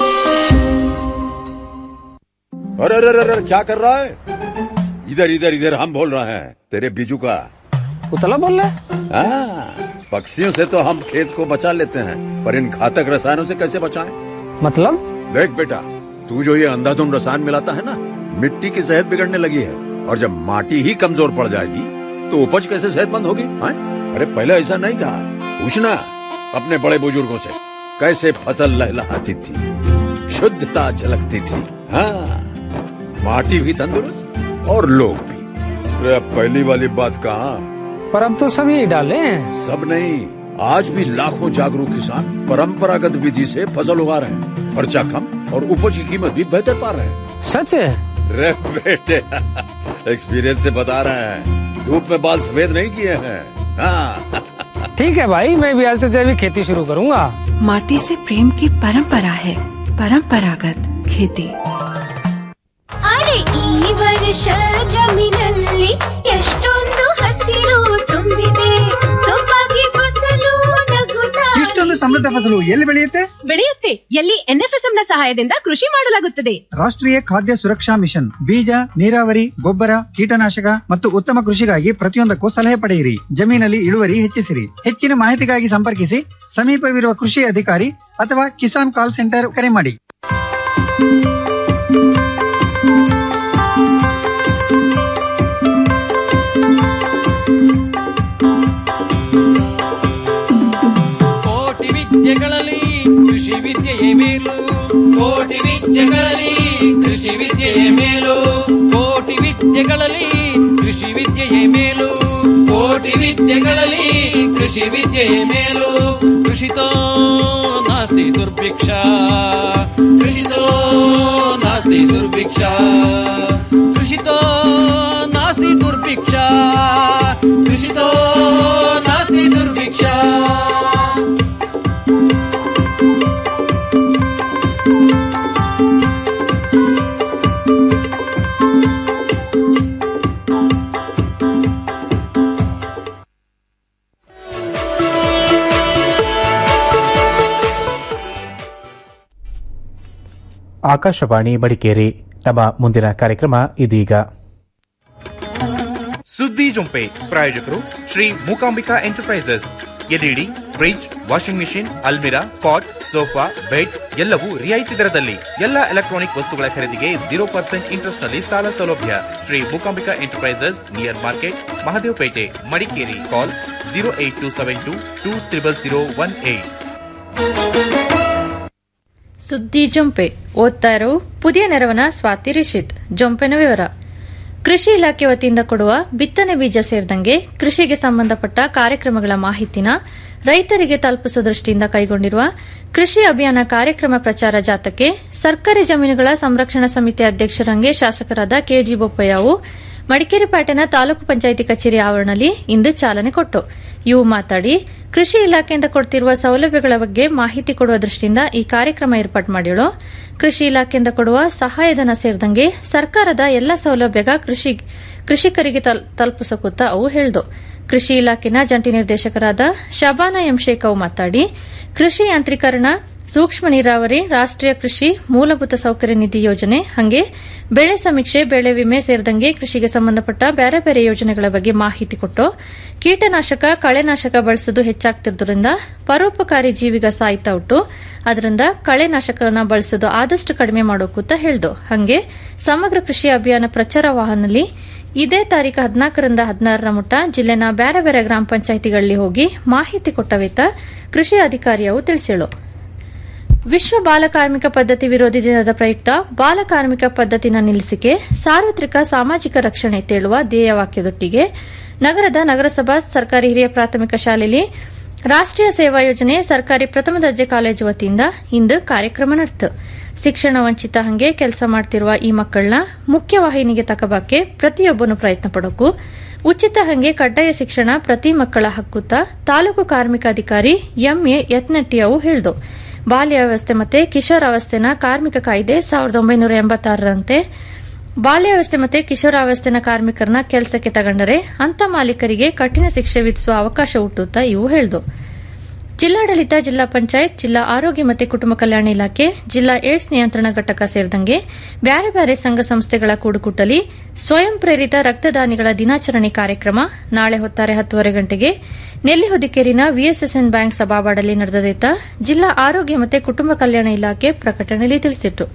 अरे अरे अरे अरे, क्या कर रहा है इधर इधर इधर हम बोल रहे हैं तेरे बीजू का उतला बोल रहा हाँ, पक्षियों से तो हम खेत को बचा लेते हैं पर इन घातक रसायनों से कैसे बचाएं? मतलब देख बेटा तू जो ये अंधाधुंध रसायन मिलाता है ना मिट्टी की सेहत बिगड़ने लगी है और जब माटी ही कमजोर पड़ जाएगी तो उपज कैसे सेहतमंद होगी हाँ? अरे पहले ऐसा नहीं था पूछना अपने बड़े बुजुर्गों से कैसे फसल लहलहाती थी शुद्धता झलकती थी हाँ माटी भी तंदुरुस्त और लोग भी अरे अब पहली वाली बात कहाँ पर अब तो सभी डाले हैं सब नहीं आज भी लाखों जागरूक किसान परंपरागत विधि से फसल उगा रहे हैं खर्चा कम और उपज की कीमत भी बेहतर पा रहे हैं सच है रे बेटे एक्सपीरियंस से बता रहे हैं धूप में बाल सफेद नहीं किए हैं हाँ ठीक है भाई मैं भी आज से जैविक खेती शुरू करूंगा माटी से प्रेम की परंपरा है परंपरागत खेती ಅರೆ ಈ ವರ್ಷ ಜಮೀನಲ್ಲಿ ಎಷ್ಟೊಂದು ಹಸಿರು ತುಂಬಿದೆ ಸೊಬಗೆ ಫಸಲು ನಗುತ್ತಾ ಇಷ್ಟೊಂದು ಸಮೃದ್ಧ ಫಸಲು ಎಲ್ಲಿ ಬೆಳೆಯುತ್ತೆ ಬೆಳೆಯುತ್ತೆ ಎಲ್ಲಿ ಎನ್ಎಫ್ಎಸ್ಎಂ ನ ಸಹಾಯದಿಂದ ಕೃಷಿ ಮಾಡಲಾಗುತ್ತದೆ ರಾಷ್ಟ್ರೀಯ ಖಾದ್ಯ ಸುರಕ್ಷಾ ಮಿಷನ್ ಬೀಜ ನೀರಾವರಿ ಗೊಬ್ಬರ ಕೀಟನಾಶಕ ಮತ್ತು ಉತ್ತಮ ಕೃಷಿಗಾಗಿ ಪ್ರತಿಯೊಂದಕ್ಕೂ ಸಲಹೆ ಪಡೆಯಿರಿ ಜಮೀನಲ್ಲಿ ಇಳುವರಿ ಹೆಚ್ಚಿಸಿರಿ ಹೆಚ್ಚಿನ ಮಾಹಿತಿಗಾಗಿ ಸಂಪರ್ಕಿಸಿ ಸಮೀಪವಿರುವ ಕೃಷಿ ಅಧಿಕಾರಿ ಅಥವಾ ಕಿಸಾನ್ ಕಾಲ್ ಸೆಂಟರ್ ಕರೆ ಮಾಡಿ ಕೋಟಿ ವಿದ್ಯೆಗಳಲ್ಲಿ ಕೃಷಿ ವಿದ್ಯೆಯೇ ಮೇಲು ಕೋಟಿ ವಿದ್ಯೆಗಳಲ್ಲಿ ಕೃಷಿ ವಿದ್ಯೆಯೇ ಮೇಲು ಕೋಟಿ ವಿದ್ಯೆಗಳಲ್ಲಿ ಕೃಷಿ ವಿದ್ಯೆಯೇ ಮೇಲು ಕೋಟಿ ವಿದ್ಯೆಗಳಲ್ಲಿ ಕೃಷಿ ವಿದ್ಯೆಯೇ ಮೇಲು ಕೃಷಿತೋ ನಾಸ್ತಿ ದುರ್ಭಿಕ್ಷ ಕೃಷಿತೋ ನಾಸ್ತಿ ದುರ್ಭಿಕ್ಷ ಕೃಷಿತೋ ನಾಸ್ತಿ ದುರ್ಭಿಕ್ಷ ಕೃಷಿತೋ ನಾಸ್ತಿ ದುರ್ಭಿಕ್ಷ ಆಕಾಶವಾಣಿ ಮಡಿಕೇರಿ ನಮ್ಮ ಮುಂದಿನ ಕಾರ್ಯಕ್ರಮ ಇದೀಗ ಸುದ್ದಿ ಜೊಂಪೆ ಪ್ರಾಯೋಜಕರು Shri Mookambika enterprises LED fridge washing machine ಅಲ್ಮಿರಾ ಪಾಟ್ ಸೋಫಾ ಬೆಡ್ ಎಲ್ಲವೂ ರಿಯಾಯಿತಿ ದರದಲ್ಲಿ ಎಲ್ಲ ಎಲೆಕ್ಟ್ರಾನಿಕ್ ವಸ್ತುಗಳ ಖರೀದಿಗೆ ಜೀರೋ ಪರ್ಸೆಂಟ್ ಇಂಟ್ರೆಸ್ಟ್ ನಲ್ಲಿ ಸಾಲ ಸೌಲಭ್ಯ Shri Mookambika enterprises near market Mahadevapete Madikeri call zero eight two seven two two triple zero one eight ಸುದ್ದಿ ಜೊಂಪೆ ಓದ್ತಾ ಇರೋ ಪುದಿಯ ನೆರವನ ಸ್ವಾತಿ ರಿಷಿತ್ ಜೊಂಪೆನ ವಿವರ ಕೃಷಿ ಇಲಾಖೆ ವತಿಯಿಂದ ಕೊಡುವ ಬಿತ್ತನೆ ಬೀಜ ಸೇರಿದಂಗೆ ಕೃಷಿಗೆ ಸಂಬಂಧಪಟ್ಟ ಕಾರ್ಯಕ್ರಮಗಳ ಮಾಹಿತಿನ ರೈತರಿಗೆ ತಲುಪಿಸುವ ದೃಷ್ಟಿಯಿಂದ ಕೈಗೊಂಡಿರುವ ಕೃಷಿ ಅಭಿಯಾನ ಕಾರ್ಯಕ್ರಮ ಪ್ರಚಾರ ಜಾಥಾಕ್ಕೆ ಸರ್ಕಾರಿ ಜಮೀನುಗಳ ಸಂರಕ್ಷಣಾ ಸಮಿತಿ ಅಧ್ಯಕ್ಷರಂಗೆ ಶಾಸಕರಾದ ಕೆಜಿ ಬೊಪ್ಪಯ್ಯವು ಮಡಿಕೇರಿ ಪೇಟೆನ ತಾಲೂಕು ಪಂಚಾಯಿತಿ ಕಚೇರಿ ಆವರಣದಲ್ಲಿ ಇಂದು ಚಾಲನೆ ಕೊಟ್ಟು ಇವು ಮಾತಾಡಿ ಕೃಷಿ ಇಲಾಖೆಯಿಂದ ಕೊಡ್ತಿರುವ ಸೌಲಭ್ಯಗಳ ಬಗ್ಗೆ ಮಾಹಿತಿ ಕೊಡುವ ದೃಷ್ಟಿಯಿಂದ ಈ ಕಾರ್ಯಕ್ರಮ ಏರ್ಪಾಡು ಮಾಡಿಳು ಕೃಷಿ ಇಲಾಖೆಯಿಂದ ಕೊಡುವ ಸಹಾಯಧನ ಸೇರಿದಂಗೆ ಸರ್ಕಾರದ ಎಲ್ಲ ಸೌಲಭ್ಯಗ ಕೃಷಿ ಕೃಷಿಕರಿಗೆ ತಲ್- ತಲುಪಿಸಕುತ್ತ ಅವು ಹೇಳ್ದು ಕೃಷಿ ಇಲಾಖೆನ ಜಂಟಿ ನಿರ್ದೇಶಕರಾದ ಶಬಾನ ಎಂ ಶೇಖ್ ಅವು ಮಾತಾಡಿ ಕೃಷಿ ಯಾಂತ್ರೀಕರಣ ಸೂಕ್ಷ್ಮ ನೀರಾವರಿ ರಾಷ್ಟ್ರೀಯ ಕೃಷಿ ಮೂಲಭೂತ ಸೌಕರ್ಯ ನಿಧಿ ಯೋಜನೆ ಹಂಗೆ ಬೆಳೆ ಸಮೀಕ್ಷೆ ಬೆಳೆ ವಿಮೆ ಸೇರಿದಂಗೆ ಕೃಷಿಗೆ ಸಂಬಂಧಪಟ್ಟ ಬೇರೆ ಬೇರೆ ಯೋಜನೆಗಳ ಬಗ್ಗೆ ಮಾಹಿತಿ ಕೊಟ್ಟು ಕೀಟನಾಶಕ ಕಳೆನಾಶಕ ಬಳಸುವುದು ಹೆಚ್ಚಾಗ್ತಿರೋದ್ರಿಂದ ಪರೋಪಕಾರಿ ಜೀವಿಗ ಸಾಯ್ತಾ ಉಂಟು ಅದರಿಂದ ಕಳೆನಾಶಕನ ಬಳಸೋದು ಆದಷ್ಟು ಕಡಿಮೆ ಮಾಡೋಕೂತ ಹೇಳ್ದು ಹಂಗೆ ಸಮಗ್ರ ಕೃಷಿ ಅಭಿಯಾನ ಪ್ರಚಾರ ವಾಹನಲ್ಲಿ ಇದೇ ತಾರೀಕು ಹದಿನಾಲ್ಕರಿಂದ ಹದಿನಾರರ ಮುಟ್ಟ ಜಿಲ್ಲೆನ ಬೇರೆ ಬೇರೆ ಗ್ರಾಮ ಪಂಚಾಯಿತಿಗಳಲ್ಲಿ ಹೋಗಿ ಮಾಹಿತಿ ಕೊಟ್ಟವೇತ ಕೃಷಿ ಅಧಿಕಾರಿಯವು ತಿಳಿಸಿಳು ವಿಶ್ವ ಬಾಲಕಾರ್ಮಿಕ ಪದ್ಧತಿ ವಿರೋಧಿ ದಿನದ ಪ್ರಯುಕ್ತ ಬಾಲಕಾರ್ಮಿಕ ಪದ್ಧತಿನ ನಿಲ್ಲಿಸಿಕೆ ಸಾರ್ವತ್ರಿಕ ಸಾಮಾಜಿಕ ರಕ್ಷಣೆ ತೇಳುವ ಧ್ಯೇಯವಾಕ್ಯದೊಟ್ಟಿಗೆ ನಗರದ ನಗರಸಭಾ ಸರ್ಕಾರಿ ಹಿರಿಯ ಪ್ರಾಥಮಿಕ ಶಾಲೆಯಲ್ಲಿ ರಾಷ್ಟ್ರೀಯ ಸೇವಾ ಯೋಜನೆ ಸರ್ಕಾರಿ ಪ್ರಥಮ ದರ್ಜೆ ಕಾಲೇಜು ವತಿಯಿಂದ ಇಂದು ಕಾರ್ಯಕ್ರಮ ನಡೆಯಿತು ಶಿಕ್ಷಣ ವಂಚಿತ ಹಂಗೆ ಕೆಲಸ ಮಾಡ್ತಿರುವ ಈ ಮಕ್ಕಳನ್ನ ಮುಖ್ಯವಾಹಿನಿಗೆ ತಕಬಾಕೆ ಪ್ರತಿಯೊಬ್ಬನು ಪ್ರಯತ್ನ ಪಡೋಕು ಉಚಿತ ಹಂಗೆ ಕಡ್ಡಾಯ ಶಿಕ್ಷಣ ಪ್ರತಿ ಮಕ್ಕಳ ಹಕ್ಕುತ್ತ ತಾಲೂಕು ಕಾರ್ಮಿಕ ಅಧಿಕಾರಿ ಎಂಎ ಯತ್ನಟ್ಟಿ ಅವು ಹೇಳಿದು ಬಾಲ್ಯಾವಸ್ಥೆ ಮತ್ತೆ ಕಿಶೋರಾವಸ್ಥೆನ ಕಾರ್ಮಿಕ ಕಾಯ್ದೆ ಸಾವಿರದ ಒಂಬೈನೂರ ಎಂಬತ್ತಾರರಂತೆ ಬಾಲ್ಯಾವಸ್ಥೆ ಮತ್ತೆ ಕಿಶೋರಾವಸ್ಥೆನ ಕಾರ್ಮಿಕರನ್ನ ಕೆಲಸಕ್ಕೆ ತಗೊಂಡರೆ ಅಂತ ಮಾಲೀಕರಿಗೆ ಕಠಿಣ ಶಿಕ್ಷೆ ವಿಧಿಸುವ ಅವಕಾಶ ಹುಟ್ಟುತ್ತಾ ಇವು ಹೇಳಿದು ಜಿಲ್ಲಾಡಳಿತ ಜಿಲ್ಲಾ ಪಂಚಾಯತ್ ಜಿಲ್ಲಾ ಆರೋಗ್ಯ ಮತ್ತು ಕುಟುಂಬ ಕಲ್ಯಾಣ ಇಲಾಖೆ ಜಿಲ್ಲಾ ಏಡ್ಸ್ ನಿಯಂತ್ರಣ ಘಟಕ ಸೇರಿದಂಗೆ ಬ್ಯಾರೆ ಬ್ಯಾರೆ ಸಂಘ ಸಂಸ್ಥೆಗಳ ಕೂಡುಕುಟ್ಟಲಿ ಸ್ವಯಂ ಪ್ರೇರಿತ ರಕ್ತದಾನಿಗಳ ದಿನಾಚರಣೆ ಕಾರ್ಯಕ್ರಮ ನಾಳೆ ಹೊತ್ತಾರೆ ಹತ್ತುವರೆ ಗಂಟೆಗೆ ನೆಲ್ಲಿಹುದಿಕೇರಿನ ವಿಎಸ್ಎಸ್ಎನ್ ಬ್ಯಾಂಕ್ ಸಭಾವಾಡಲ್ಲಿ ನಡೆದದೇತ ಜಿಲ್ಲಾ ಆರೋಗ್ಯ ಮತ್ತು ಕುಟುಂಬ ಕಲ್ಯಾಣ ಇಲಾಖೆ ಪ್ರಕಟಣೆಯಲ್ಲಿ ತಿಳಿಸಿತು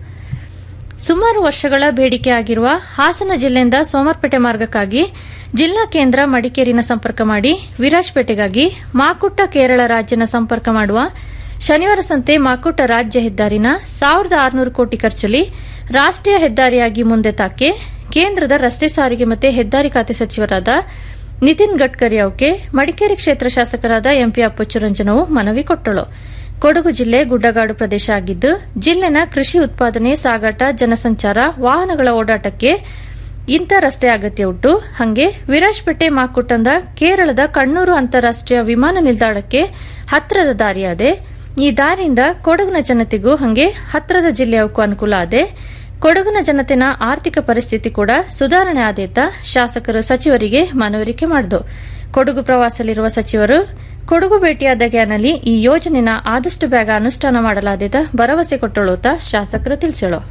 ಸುಮಾರು ವರ್ಷಗಳ ಬೇಡಿಕೆ ಆಗಿರುವ ಹಾಸನ ಜಿಲ್ಲೆಯಿಂದ ಸೋಮರ್ಪೇಟೆ ಮಾರ್ಗಕ್ಕಾಗಿ ಜಿಲ್ಲಾ ಕೇಂದ್ರ ಮಡಿಕೇರಿನ ಸಂಪರ್ಕ ಮಾಡಿ ವಿರಾಜ್ಪೇಟೆಗಾಗಿ ಮಾಕುಟ್ಟ ಕೇರಳ ರಾಜ್ಯನ ಸಂಪರ್ಕ ಮಾಡುವ ಶನಿವಾರ ಸಂತೆ ಮಾಕುಟ್ಟ ರಾಜ್ಯ ಹೆದ್ದಾರಿನ ಸಾವಿರದ ಆರುನೂರು ಕೋಟಿ ಖರ್ಚಲ್ಲಿ ರಾಷ್ಟ್ರೀಯ ಹೆದ್ದಾರಿಯಾಗಿ ಮುಂದೆ ತಾಕೆ ಕೇಂದ್ರದ ರಸ್ತೆ ಸಾರಿಗೆ ಮತ್ತು ಹೆದ್ದಾರಿ ಖಾತೆ ಸಚಿವರಾದ ನಿತಿನ್ ಗಡ್ಕರಿ ಅವಕ್ಕೆ ಮಡಿಕೇರಿ ಕ್ಷೇತ್ರ ಶಾಸಕರಾದ ಎಂಪಿ ಅಪ್ಪಚ್ಚುರಂಜನವು ಮನವಿ ಕೊಟ್ಟಳು ಕೊಡಗು ಜಿಲ್ಲೆ ಗುಡ್ಡಗಾಡು ಪ್ರದೇಶ ಆಗಿದ್ದು ಜಿಲ್ಲೆನ ಕೃಷಿ ಉತ್ಪಾದನೆ ಸಾಗಾಟ ಜನಸಂಚಾರ ವಾಹನಗಳ ಓಡಾಟಕ್ಕೆ ಇಂಥ ರಸ್ತೆ ಅಗತ್ಯ ಉಂಟು ಹಂಗೆ ವಿರಾಜ್ಪೇಟೆ ಮಾಕುಟ್ಟಂದ ಕೇರಳದ ಕಣ್ಣೂರು ಅಂತಾರಾಷ್ಟೀಯ ವಿಮಾನ ನಿಲ್ದಾಣಕ್ಕೆ ಹತ್ರದ ದಾರಿಯಾದೆ ಈ ದಾರಿಯಿಂದ ಕೊಡಗಿನ ಜನತೆಗೂ ಹಂಗೆ ಹತ್ರದ ಜಿಲ್ಲೆಯವಕ್ಕೂ ಅನುಕೂಲ ಆದೆ ಕೊಡಗಿನ ಜನತೆನ ಆರ್ಥಿಕ ಪರಿಸ್ಥಿತಿ ಕೂಡ ಸುಧಾರಣೆ ಆದೇತ ಶಾಸಕರು ಸಚಿವರಿಗೆ ಮನವರಿಕೆ ಮಾಡಿದು ಕೊಡಗು ಪ್ರವಾಸದಲ್ಲಿರುವ ಸಚಿವರು ಕೊಡಗು ಭೇಟಿಯಾದ ಗ್ಯಾನಲ್ಲಿ ಈ ಯೋಜನೆನ ಆದಷ್ಟು ಬೇಗ ಅನುಷ್ಠಾನ ಮಾಡಲಾದ ಭರವಸೆ ಕೊಟ್ಟಳೋತ ಶಾಸಕರು ತಿಳಿಸಳು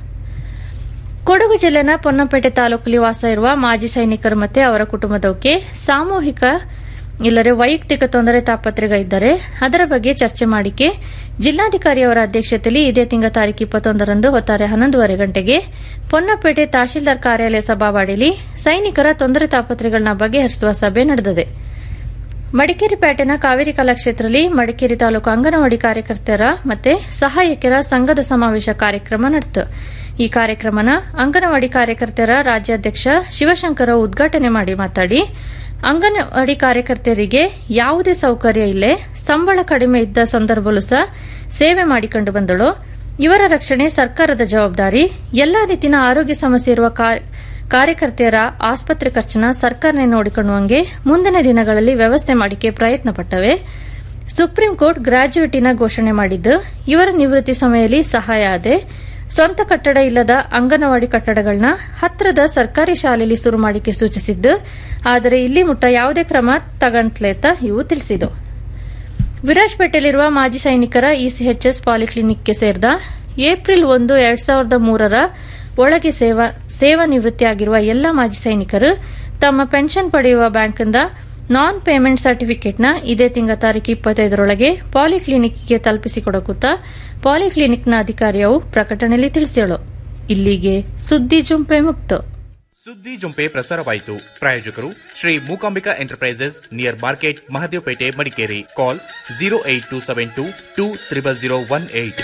ಕೊಡಗು ಜಿಲ್ಲೆನ ಪೊನ್ನಂಪೇಟೆ ತಾಲೂಕಲ್ಲಿ ವಾಸ ಇರುವ ಮಾಜಿ ಸೈನಿಕರು ಮತ್ತೆ ಅವರ ಕುಟುಂಬದವಕ್ಕೆ ಸಾಮೂಹಿಕ ಇಲ್ಲರೆ ವೈಯಕ್ತಿಕ ತೊಂದರೆ ತಾಪತ್ರೆಗಳಿದ್ದರೆ ಅದರ ಬಗ್ಗೆ ಚರ್ಚೆ ಮಾಡಿಕೆ ಜಿಲ್ಲಾಧಿಕಾರಿಯವರ ಅಧ್ಯಕ್ಷತೆಯಲ್ಲಿ ಇದೇ ತಿಂಗಳ ತಾರೀಕು ಇಪ್ಪತ್ತೊಂದರಂದು ಹೊತ್ತಾರೆ ಹನ್ನೊಂದುವರೆ ಗಂಟೆಗೆ ಪೊನ್ನಪೇಟೆ ತಹಶೀಲ್ದಾರ್ ಕಾರ್ಯಾಲಯ ಸಭಾವಾಡಿಯಲ್ಲಿ ಸೈನಿಕರ ತೊಂದರೆ ತಾಪತ್ರೆಗಳನ್ನ ಬಗೆಹರಿಸುವ ಸಭೆ ನಡೆದಿದೆ ಮಡಿಕೇರಿ ಪೇಟೆನ ಕಾವೇರಿ ಕಲಾಕ್ಷೇತ್ರದಲ್ಲಿ ಮಡಿಕೇರಿ ತಾಲೂಕು ಅಂಗನವಾಡಿ ಕಾರ್ಯಕರ್ತರ ಮತ್ತೆ ಸಹಾಯಕರ ಸಂಘದ ಸಮಾವೇಶ ಕಾರ್ಯಕ್ರಮ ನಡೆಯಿತು ಈ ಕಾರ್ಯಕ್ರಮನ ಅಂಗನವಾಡಿ ಕಾರ್ಯಕರ್ತರ ರಾಜ್ಯಾಧ್ಯಕ್ಷ ಶಿವಶಂಕರ ಉದ್ಘಾಟನೆ ಮಾಡಿ ಮಾತಾಡಿ ಅಂಗನವಾಡಿ ಕಾರ್ಯಕರ್ತೆಯರಿಗೆ ಯಾವುದೇ ಸೌಕರ್ಯ ಇಲ್ಲೇ ಸಂಬಳ ಕಡಿಮೆ ಇದ್ದ ಸಂದರ್ಭದಲ್ಲೂ ಸಹ ಸೇವೆ ಮಾಡಿಕೊಂಡು ಬಂದಳು ಇವರ ರಕ್ಷಣೆ ಸರ್ಕಾರದ ಜವಾಬ್ದಾರಿ ಎಲ್ಲಾ ರೀತಿಯ ಆರೋಗ್ಯ ಸಮಸ್ಯೆ ಇರುವ ಕಾರ್ಯಕರ್ತೆಯರ ಆಸ್ಪತ್ರೆ ಖರ್ಚನ್ನ ಸರ್ಕಾರನೇ ನೋಡಿಕೊಳ್ಳುವಂಗೆ ಮುಂದಿನ ದಿನಗಳಲ್ಲಿ ವ್ಯವಸ್ಥೆ ಮಾಡಿಕೆ ಪ್ರಯತ್ನ ಪಟ್ಟವೆ ಸುಪ್ರೀಂ ಕೋರ್ಟ್ ಗ್ರಾಜ್ಯುಯೇಟಿನ ಘೋಷಣೆ ಮಾಡಿದ್ದು ಇವರ ನಿವೃತ್ತಿ ಸಮಯದಲ್ಲಿ ಸಹಾಯ ಆದೆ ಸ್ವಂತ ಕಟ್ಟಡ ಇಲ್ಲದ ಅಂಗನವಾಡಿ ಕಟ್ಟಡಗಳನ್ನ ಹತ್ರದ ಸರ್ಕಾರಿ ಶಾಲೆಯಲ್ಲಿ ಶುರು ಮಾಡಿಕೆ ಸೂಚಿಸಿದ್ದು ಆದರೆ ಇಲ್ಲಿ ಮುಟ್ಟ ಯಾವುದೇ ಕ್ರಮ ತಗಂತ್ಲೇತ ಇವು ತಿಳಿಸಿದು ವಿರಾಜ್ಪೇಟೆಯಲ್ಲಿರುವ ಮಾಜಿ ಸೈನಿಕರ ಇಸಿಎಚ್ಎಸ್ ಪಾಲಿಕ್ಲಿನಿಕ್ಗೆ ಸೇರಿದ ಏಪ್ರಿಲ್ ಒಂದು ಎರಡ್ ಸಾವಿರದ ಮೂರರ ಒಳಗೆ ಸೇವಾ ಸೇವಾ ನಿವೃತ್ತಿಯಾಗಿರುವ ಎಲ್ಲ ಮಾಜಿ ಸೈನಿಕರು ತಮ್ಮ ಪೆನ್ಷನ್ ಪಡೆಯುವ ಬ್ಯಾಂಕ್ನಿಂದ ನಾನ್ ಪೇಮೆಂಟ್ ಸರ್ಟಿಫಿಕೇಟ್ನ ಇದೇ ತಿಂಗಳ ತಾರೀಕು ಇಪ್ಪತ್ತೈದರೊಳಗೆ ಪಾಲಿಕ್ಲಿನಿಕ್ಗೆ ತಲುಪಿಸಿಕೊಡಕುತ್ತ ಪಾಲಿಕ್ಲಿನಿಕ್ನ ಅಧಿಕಾರಿಯವು ಪ್ರಕಟಣೆಯಲ್ಲಿ ತಿಳಿಸಿಳು ಇಲ್ಲಿಗೆ ಸುದ್ದಿ ಜುಂಪೆ ಮುಕ್ತ ಸುದ್ದಿ ಜುಂಪೆ ಪ್ರಸಾರವಾಯಿತು ಪ್ರಾಯೋಜಕರು Shri Mookambika enterprises near market Mahadevapete Madikeri call zero eight two seven two two triple zero one eight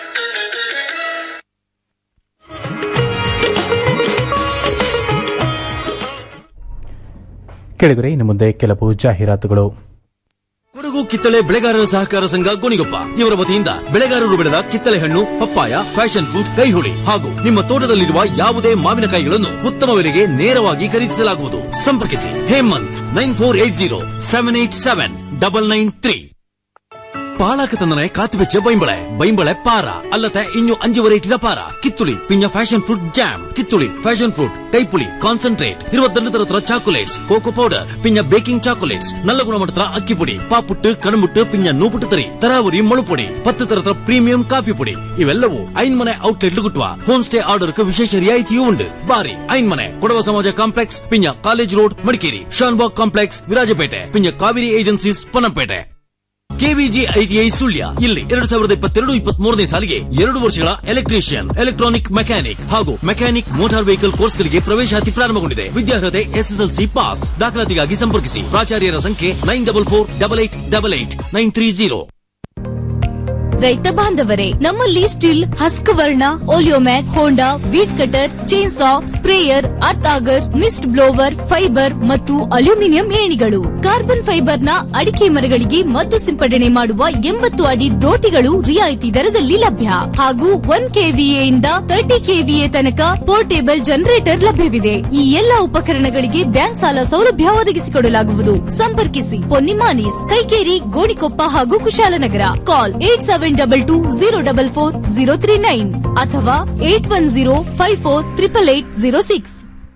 ಕೆಳಗರೆ ಇನ್ನು ಮುಂದೆ ಕೆಲವು ಜಾಹೀರಾತುಗಳು ಕೊಡಗು ಕಿತ್ತಳೆ ಬೆಳೆಗಾರರ ಸಹಕಾರ ಸಂಘ ಗೋಣಿಗೊಪ್ಪ ಇವರ ವತಿಯಿಂದ ಬೆಳೆಗಾರರು ಬೆಳೆದ ಕಿತ್ತಳೆ ಹಣ್ಣು ಪಪ್ಪಾಯ ಫ್ಯಾಷನ್ ಫ್ರೂಟ್ ಕೈಹುಳಿ ಹಾಗೂ ನಿಮ್ಮ ತೋಟದಲ್ಲಿರುವ ಯಾವುದೇ ಮಾವಿನಕಾಯಿಗಳನ್ನು ಉತ್ತಮ ಬೆಲೆಗೆ ನೇರವಾಗಿ ಖರೀದಿಸಲಾಗುವುದು ಸಂಪರ್ಕಿಸಿ Hemanth nine four eight zero seven eight seven double nine three ಪಾಳಾಕ ತಂದನೆ ಕಾತು ಬೆಚ್ಚ ಬೈಂಬಳೆ ಬೈಂಬಳೆ ಪಾರ ಅಲ್ಲದೆ ಇನ್ನು ಅഞ്ചು ವೆರೈಟಿದ ಪಾರ ಕಿತ್ತುಳಿ ಪಿಂಜ ಫ್ಯಾಷನ್ ಫ್ರೂಟ್ ಜಾಮ್ ಕಿತ್ತುಳಿ ಫ್ಯಾಷನ್ ಫ್ರೂಟ್ ಕೈಪುಳಿ ಕಾನ್ಸಂಟ್ರೇಟ್ இருபத்தெண்டு தரத்துல சாக்கோலேட்ஸ் கோகோ பவுடர் பின்ன பேக்கிங் சாக்கோலேட்ஸ் நல்ல குணமட்டத்துல அக்கி பொடி ಪಾಪುಟ್ಟು ಕಣಮುಟ್ಟು ಪಿಂಜ ನೂಪುಟ್ಟು ತರಿ ತರಾವರಿ ಮೊಳುಪೊಡಿ ಪತ್ತು ತರತ್ರ ಪ್ರೀಮಿಯಂ ಕಾಫಿ ಪುಡಿ ಇವೆಲ್ಲವೂ ಐನ್ ಮನೆ ಔಟ್ಲೆಟ್ ಗುಟ್ಟುವ ಹೋಮ್ ಸ್ಟೇ ಆರ್ಡರ್க்கு ವಿಶೇಷ ರಿಯಾಯಿತಿಯೂ ಉಂಟು ಬಾರಿ ಐನ್ ಮನೆ ಕೊಡವ ಸಮಾಜ ಕಾಂಪ್ಲೆಕ್ಸ್ ಪಿಂಜ college road Madikeri Shanbhag complex Virajpet ಪಿಂಜ Kaveri agencies Ponnampet KVG ITI Sullia ಇಲ್ಲಿ ಎರಡು ಸಾವಿರದ ಇಪ್ಪತ್ತೆರಡು ಇಪ್ಪತ್ತ್ ಮೂರನೇ ಸಾಲಿಗೆ ಎರಡು ವರ್ಷಗಳ ಎಲೆಕ್ಟ್ರಿಷಿಯನ್ ಎಲೆಕ್ಟ್ರಾನಿಕ್ ಮೆಕ್ಯಾನಿಕ್ ಹಾಗೂ ಮೆಕ್ಯಾನಿಕ್ ಮೋಟಾರ್ ವೆಹಿಕಲ್ ಕೋರ್ಸ್ಗಳಿಗೆ ಪ್ರವೇಶಾತಿ ಪ್ರಾರಂಭಗೊಂಡಿದೆ ವಿದ್ಯಾರ್ಹತೆ ಎಸ್ಎಸ್ಎಲ್ಸಿ ಪಾಸ್ ದಾಖಲಾತಿಗಾಗಿ ಸಂಪರ್ಕಿಸಿ ಪ್ರಾಚಾರ್ಯರ ಸಂಖ್ಯೆ nine double four double eight double eight nine three zero ರೈತ ಬಾಂಧವರೇ ನಮ್ಮಲ್ಲಿ Stihl Husqvarna Oleomac Honda weed cutter chainsaw sprayer earth auger mist blower fibre ಮತ್ತು ಅಲ್ಯೂಮಿನಿಯಂ ಏಣಿಗಳು ಕಾರ್ಬನ್ ಫೈಬರ್ ನ ಅಡಿಕೆ ಮರಗಳಿಗೆ ಮದ್ದು ಸಿಂಪಡಣೆ ಮಾಡುವ ಎಂಬತ್ತು ಅಡಿ ಡೋಟಿಗಳು ರಿಯಾಯಿತಿ ದರದಲ್ಲಿ ಲಭ್ಯ ಹಾಗೂ ಒನ್ ಕೆವಿಎ ಇಂದ ತರ್ಟಿ ಕೆವಿಎ ತನಕ ಪೋರ್ಟೇಬಲ್ ಜನರೇಟರ್ ಲಭ್ಯವಿದೆ ಈ ಎಲ್ಲಾ ಉಪಕರಣಗಳಿಗೆ ಬ್ಯಾಂಕ್ ಸಾಲ ಸೌಲಭ್ಯ ಒದಗಿಸಿಕೊಡಲಾಗುವುದು ಸಂಪರ್ಕಿಸಿ ಪೊನ್ನಿಮಾನೀಸ್ ಕೈಕೇರಿ ಗೋಣಿಕೊಪ್ಪ ಹಾಗೂ Kushalnagar call eight seven double two zero double four zero three nine ಅಥವಾ eight one zero five four triple eight zero six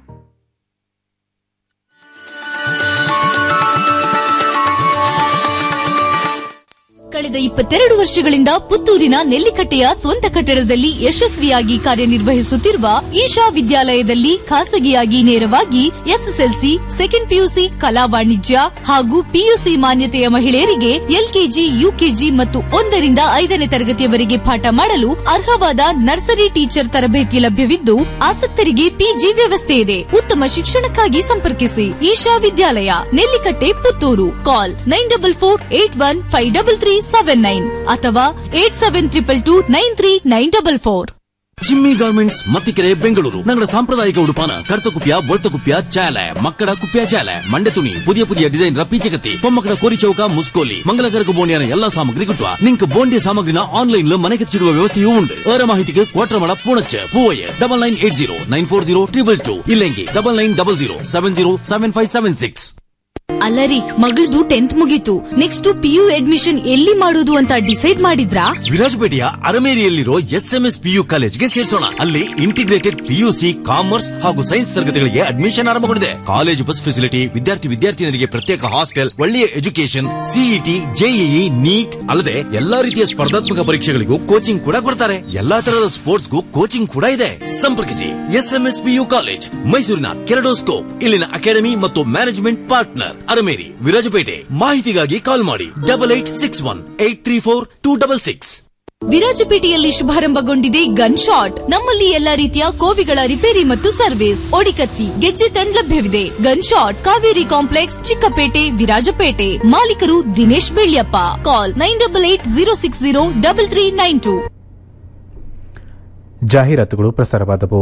ಕಳೆದ ಇಪ್ಪತ್ತೆರಡು ವರ್ಷಗಳಿಂದ ಪುತ್ತೂರಿನ ನೆಲ್ಲಿಕಟ್ಟೆಯ ಸ್ವಂತ ಕಟ್ಟಡದಲ್ಲಿ ಯಶಸ್ವಿಯಾಗಿ ಕಾರ್ಯನಿರ್ವಹಿಸುತ್ತಿರುವ ಈಶಾ ವಿದ್ಯಾಲಯದಲ್ಲಿ ಖಾಸಗಿಯಾಗಿ ನೇರವಾಗಿ ಎಸ್ಎಸ್ಎಲ್ಸಿ ಸೆಕೆಂಡ್ ಪಿಯುಸಿ ಕಲಾ ವಾಣಿಜ್ಯ ಹಾಗೂ ಪಿಯುಸಿ ಮಾನ್ಯತೆಯ ಮಹಿಳೆಯರಿಗೆ ಎಲ್ಕೆಜಿ ಯುಕೆಜಿ ಮತ್ತು ಒಂದರಿಂದ ಐದನೇ ತರಗತಿಯವರೆಗೆ ಪಾಠ ಮಾಡಲು ಅರ್ಹವಾದ ನರ್ಸರಿ ಟೀಚರ್ ತರಬೇತಿ ಲಭ್ಯವಿದ್ದು ಆಸಕ್ತರಿಗೆ ಪಿಜಿ ವ್ಯವಸ್ಥೆ ಇದೆ ಉತ್ತಮ ಶಿಕ್ಷಣಕ್ಕಾಗಿ ಸಂಪರ್ಕಿಸಿ Isha Vidyalaya Nellikatte Puttur call nine double four eight one five double three seven nine ಅಥವಾ eight seven triple two nine three nine double four Jimmy garments Mathikere Bengaluru ನಗರ ಸಾಂಪ್ರದಾಯಿಕ ಉಡುಪಾನ ಕರ್ತ ಕುಪ್ಯ ಬೊಳ್ತ ಕುಪ್ಯ ಚಾಲೆ ಮಕ್ಕಳ ಕುಪ್ಯ ಚಾಲೆ ಮಂಡೆ ತುಣಿ ಪುದಿಯ ಪುದಿಯ ಡಿಸೈನ್ ರ ಪೀಚಕತ್ತಿ பொம்மக்கட கோரி ಚೌಕ ಮುಸ್ಕೋಲಿ ಮಂಗಲಕರಕ ಬೋಂಡಿಯನ ಎಲ್ಲಾ ಸಾಮಗ್ರಿ ಗಿಟ್ಟುವ ನಿಂಕ್ ಬೋಂಡಿಯ ಸಾಮಗ್ರಿನ ಆನ್ಲೈನ್ ಮನೆಗೆ ಚಿಡುವ ವ್ಯವಸ್ಥೆಯೂ ಉಂಟು ಅವರ ಮಾಹಿತಿಗೆ Kotramada Poonacha Poovaiah double nine eight zero nine four zero triple two ಇಲ್ಲೆಂಗಿ double nine double zero seven zero seven five seven six ಅಲ್ಲರಿ ಮಗಳದು ಟೆಂತ್ ಮುಗೀತು ನೆಕ್ಸ್ಟ್ ಪಿಯು ಅಡ್ಮಿಷನ್ ಎಲ್ಲಿ ಮಾಡುದು ಅಂತ ಡಿಸೈಡ್ ಮಾಡಿದ್ರಾ ವಿರಾಜಪೇಟೆಯ ಅರಮೇರಿಯಲ್ಲಿರೋ ಎಸ್ಎಂಎಸ್ ಪಿಯು ಕಾಲೇಜ್ಗೆ ಸೇರಿಸೋಣ ಅಲ್ಲಿ ಇಂಟಿಗ್ರೇಟೆಡ್ ಪಿಯುಸಿ ಕಾಮರ್ಸ್ ಹಾಗೂ ಸೈನ್ಸ್ ತರಗತಿಗಳಿಗೆ ಅಡ್ಮಿಷನ್ ಆರಂಭಗೊಂಡಿದೆ ಕಾಲೇಜ್ ಬಸ್ ಫೆಸಿಲಿಟಿ ವಿದ್ಯಾರ್ಥಿ ವಿದ್ಯಾರ್ಥಿನಿಯರಿಗೆ ಪ್ರತ್ಯೇಕ ಹಾಸ್ಟೆಲ್ ಒಳ್ಳೆಯ ಎಜುಕೇಶನ್ ಸಿಇಟಿ ಜೆಇಇ ನೀಟ್ ಅಲ್ಲದೆ ಎಲ್ಲಾ ರೀತಿಯ ಸ್ಪರ್ಧಾತ್ಮಕ ಪರೀಕ್ಷೆಗಳಿಗೂ ಕೋಚಿಂಗ್ ಕೂಡ ಕೊಡ್ತಾರೆ ಎಲ್ಲಾ ತರಹದ ಸ್ಪೋರ್ಟ್ಸ್ಗೂ ಕೋಚಿಂಗ್ ಕೂಡ ಇದೆ ಸಂಪರ್ಕಿಸಿ ಎಸ್ಎಂಎಸ್ ಪಿಯು ಕಾಲೇಜ್ ಮೈಸೂರಿನ ಕೆರಡೋಸ್ಕೋಪ್ ಇಲ್ಲಿನ ಅಕಾಡೆಮಿ ಮತ್ತು ಮ್ಯಾನೇಜ್ಮೆಂಟ್ ಪಾರ್ಟ್ನರ್ ಅರಮೇರಿ ವಿರಾಜಪೇಟೆ ಮಾಹಿತಿಗಾಗಿ ಕಾಲ್ ಮಾಡಿ double eight six one eight three four two double six ವಿರಾಜಪೇಟೆಯಲ್ಲಿ ಶುಭಾರಂಭಗೊಂಡಿದೆ ಗನ್ ಶಾಟ್ ನಮ್ಮಲ್ಲಿ ಎಲ್ಲಾ ರೀತಿಯ ಕೋವಿಗಳ ರಿಪೇರಿ ಮತ್ತು ಸರ್ವಿಸ್ ಒಡಿಕತ್ತಿ ಗೆಜ್ಜೆ ತಂಡ್ ಲಭ್ಯವಿದೆ gun shot Kaveri complex Chikkapete Virajpet ಮಾಲೀಕರು Dinesh Belliappa call nine double eight zero six zero double three nine two ಜಾಹೀರಾತುಗಳು ಪ್ರಸಾರವಾದವು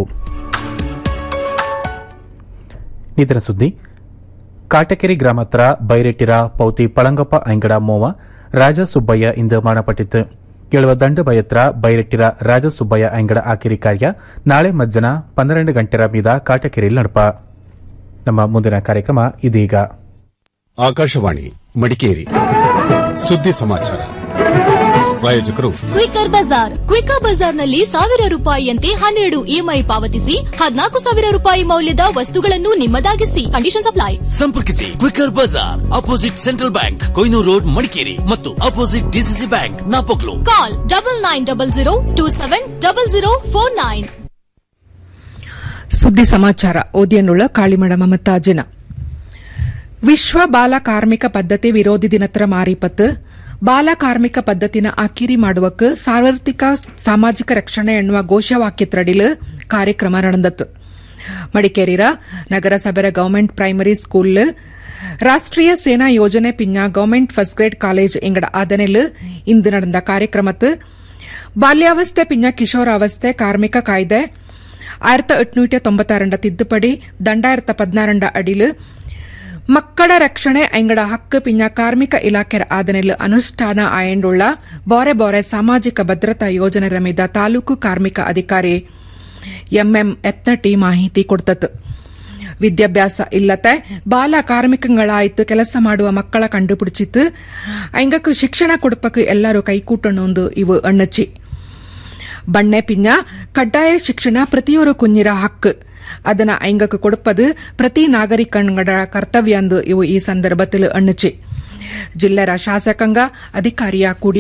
ನಿಧನ ಸುದ್ದಿ ಕಾಟಕೆರೆ ಗ್ರಾಮ ಹತ್ರ ಬೈರೆಟ್ಟಿರ ಪೌತಿ ಪಳಂಗಪ್ಪ ಐಂಗಡ ಮೋವ ರಾಜ ಸುಬ್ಬಯ್ಯ ಇಂದು ಮರಣಪಟ್ಟಿತು ಕೇಳುವ ದಂಡಬಯತ್ರ ಬೈರೆಟ್ಟಿರ ರಾಜ ಸುಬ್ಬಯ್ಯ ಐಂಗಡ ಆಕಿರಿ ಕಾರ್ಯ ನಾಳೆ ಮಧ್ಯಾಹ್ನ ಪನ್ನೆರಡು ಗಂಟೆರ ಮೀದ ಕಾಟಕೆರೆಯಲ್ಲಿ ನಡಪ ನಮ್ಮ ಮುಂದಿನ ಕಾರ್ಯಕ್ರಮ ಇದೀಗ ಆಕಾಶವಾಣಿ ಮಡಿಕೇರಿ ಸುದ್ದಿ ಸಮಾಚಾರ ಪ್ರಾಯೋಜಕರು ಕ್ವಿಕರ್ ಬಜಾರ್ ಕ್ವಿಕರ್ ಬಜಾರ್ನಲ್ಲಿ ಸಾವಿರ ರೂಪಾಯಿಯಂತೆ ಹನ್ನೆರಡು ಇಎಂಐ ಪಾವತಿಸಿ ಹದಿನಾಲ್ಕು ಸಾವಿರ ರೂಪಾಯಿ ಮೌಲ್ಯದ ವಸ್ತುಗಳನ್ನು ನಿಮ್ಮದಾಗಿಸಿ ಕಂಡೀಷನ್ ಅಪ್ಲೈ ಸಂಪರ್ಕಿಸಿ quicker bazaar opposite central bank Koinur road Madikeri ಮತ್ತು opposite DCC bank Napoklu call double nine double zero two seven double zero four nine ಸುದ್ದಿ ಸಮಾಚಾರ ಓದಿಯನ್ನುಳ್ಳ ಕಾಳಿಮಡ ಮಮತಾಜಿನ ವಿಶ್ವ ಬಾಲ ಕಾರ್ಮಿಕ ಪದ್ಧತಿ ವಿರೋಧಿ ದಿನತ್ರ ಮಾರಿಪತ್ತು ಬಾಲ ಕಾರ್ಮಿಕ ಪದ್ಧತಿನ ಅಕ್ಕಿರಿ ಮಾಡುವಕ್ಕೆ ಸಾರ್ವತ್ರಿಕ ಸಾಮಾಜಿಕ ರಕ್ಷಣೆ ಎನ್ನುವ ಘೋಷವಾಕ್ಯತ್ರಡಿಲು ಕಾರ್ಯಕ್ರಮ ನಡೆದತ್ತು ಮಡಿಕೇರಿರ ನಗರಸಭೆರ ಗವರ್ಮೆಂಟ್ ಪ್ರೈಮರಿ ಸ್ಕೂಲ್ ರಾಷ್ಟ್ರೀಯ ಸೇನಾ ಯೋಜನೆ ಪಿಂಜ ಗವರ್ಮೆಂಟ್ ಫಸ್ಟ್ ಗ್ರೇಡ್ ಕಾಲೇಜ್ ಎಂಗಡ ಆದನೆಲ್ ಇಂದು ನಡೆದ ಕಾರ್ಯಕ್ರಮತ್ತು ಬಾಲ್ಯಾವಸ್ಥೆ ಪಿಂಜ ಕಿಶೋರಾವಸ್ಥೆ ಕಾರ್ಮಿಕ ಕಾಯ್ದೆ ആയിരത്തി എണ്ണൂറ്റി തൊമ്പത്താറിന്റെ തിദ്ദുപടി രണ്ടായിരത്തി പതിനാറിന്റെ അടിയില് മക്കളുടെ രക്ഷണെ അയങ്കട ഹക്ക് പിഞ്ഞ കാർമിക ಇಲಾಖೆರ ಆದನೆಲ್ ಅನುಷ್ಠಾನ ಆಯಂಡುಳ್ಳ ಬೋರೆ ಬೋರೆ ಸಾಮಾಜಿಕ ಭದ್ರತಾ ಯೋಜನೆರ ಮೀದ ತಾಲೂಕು ಕಾರ್ಮಿಕ ಅಧಿಕಾರಿ ಎಂಎಂ ಎತ್ನಟಿ ಮಾಹಿತಿ ಕೊಡ್ತತ್ ವಿದ್ಯಾಭ್ಯಾಸ ಇಲ್ಲತೆ ಬಾಲ ಕಾರ್ಮಿಕಗಳಾಯ್ತು ಕೆಲಸ ಮಾಡುವ ಮಕ್ಕಳ ಕಂಡುಪಿಡಿಚಿತ್ತು ಐಂಗಕ್ಕೆ ಶಿಕ್ಷಣ ಕೊಡುಪಕ್ಕೆ ಎಲ್ಲರೂ ಕೈಕೂಟಣೊಂದು ಇವು ಅಣ್ಣಚ್ಚಿ ಬಣ್ಣೆ ಪಿಂಜ ಕಡ್ಡಾಯ ಶಿಕ್ಷಣ ಪ್ರತಿಯೊರು ಕುഞ്ഞിರ ಹಕ್ಕು ಅದನ್ನ ಐಂಗಕ್ಕೆ ಕೊಡುಪದು ಪ್ರತಿ ನಾಗರಿಕಂಗಡ ಕರ್ತವ್ಯ ಅಂದು ಇವು ಈ ಸಂದರ್ಭത്തിൽ ಅಣ್ಣಚ್ಚಿ ಜಿಲ್ಲೆರ ಶಾಸಕಾಂಗ ಅಧಿಕಾರಿಯ ಕೂಡಿ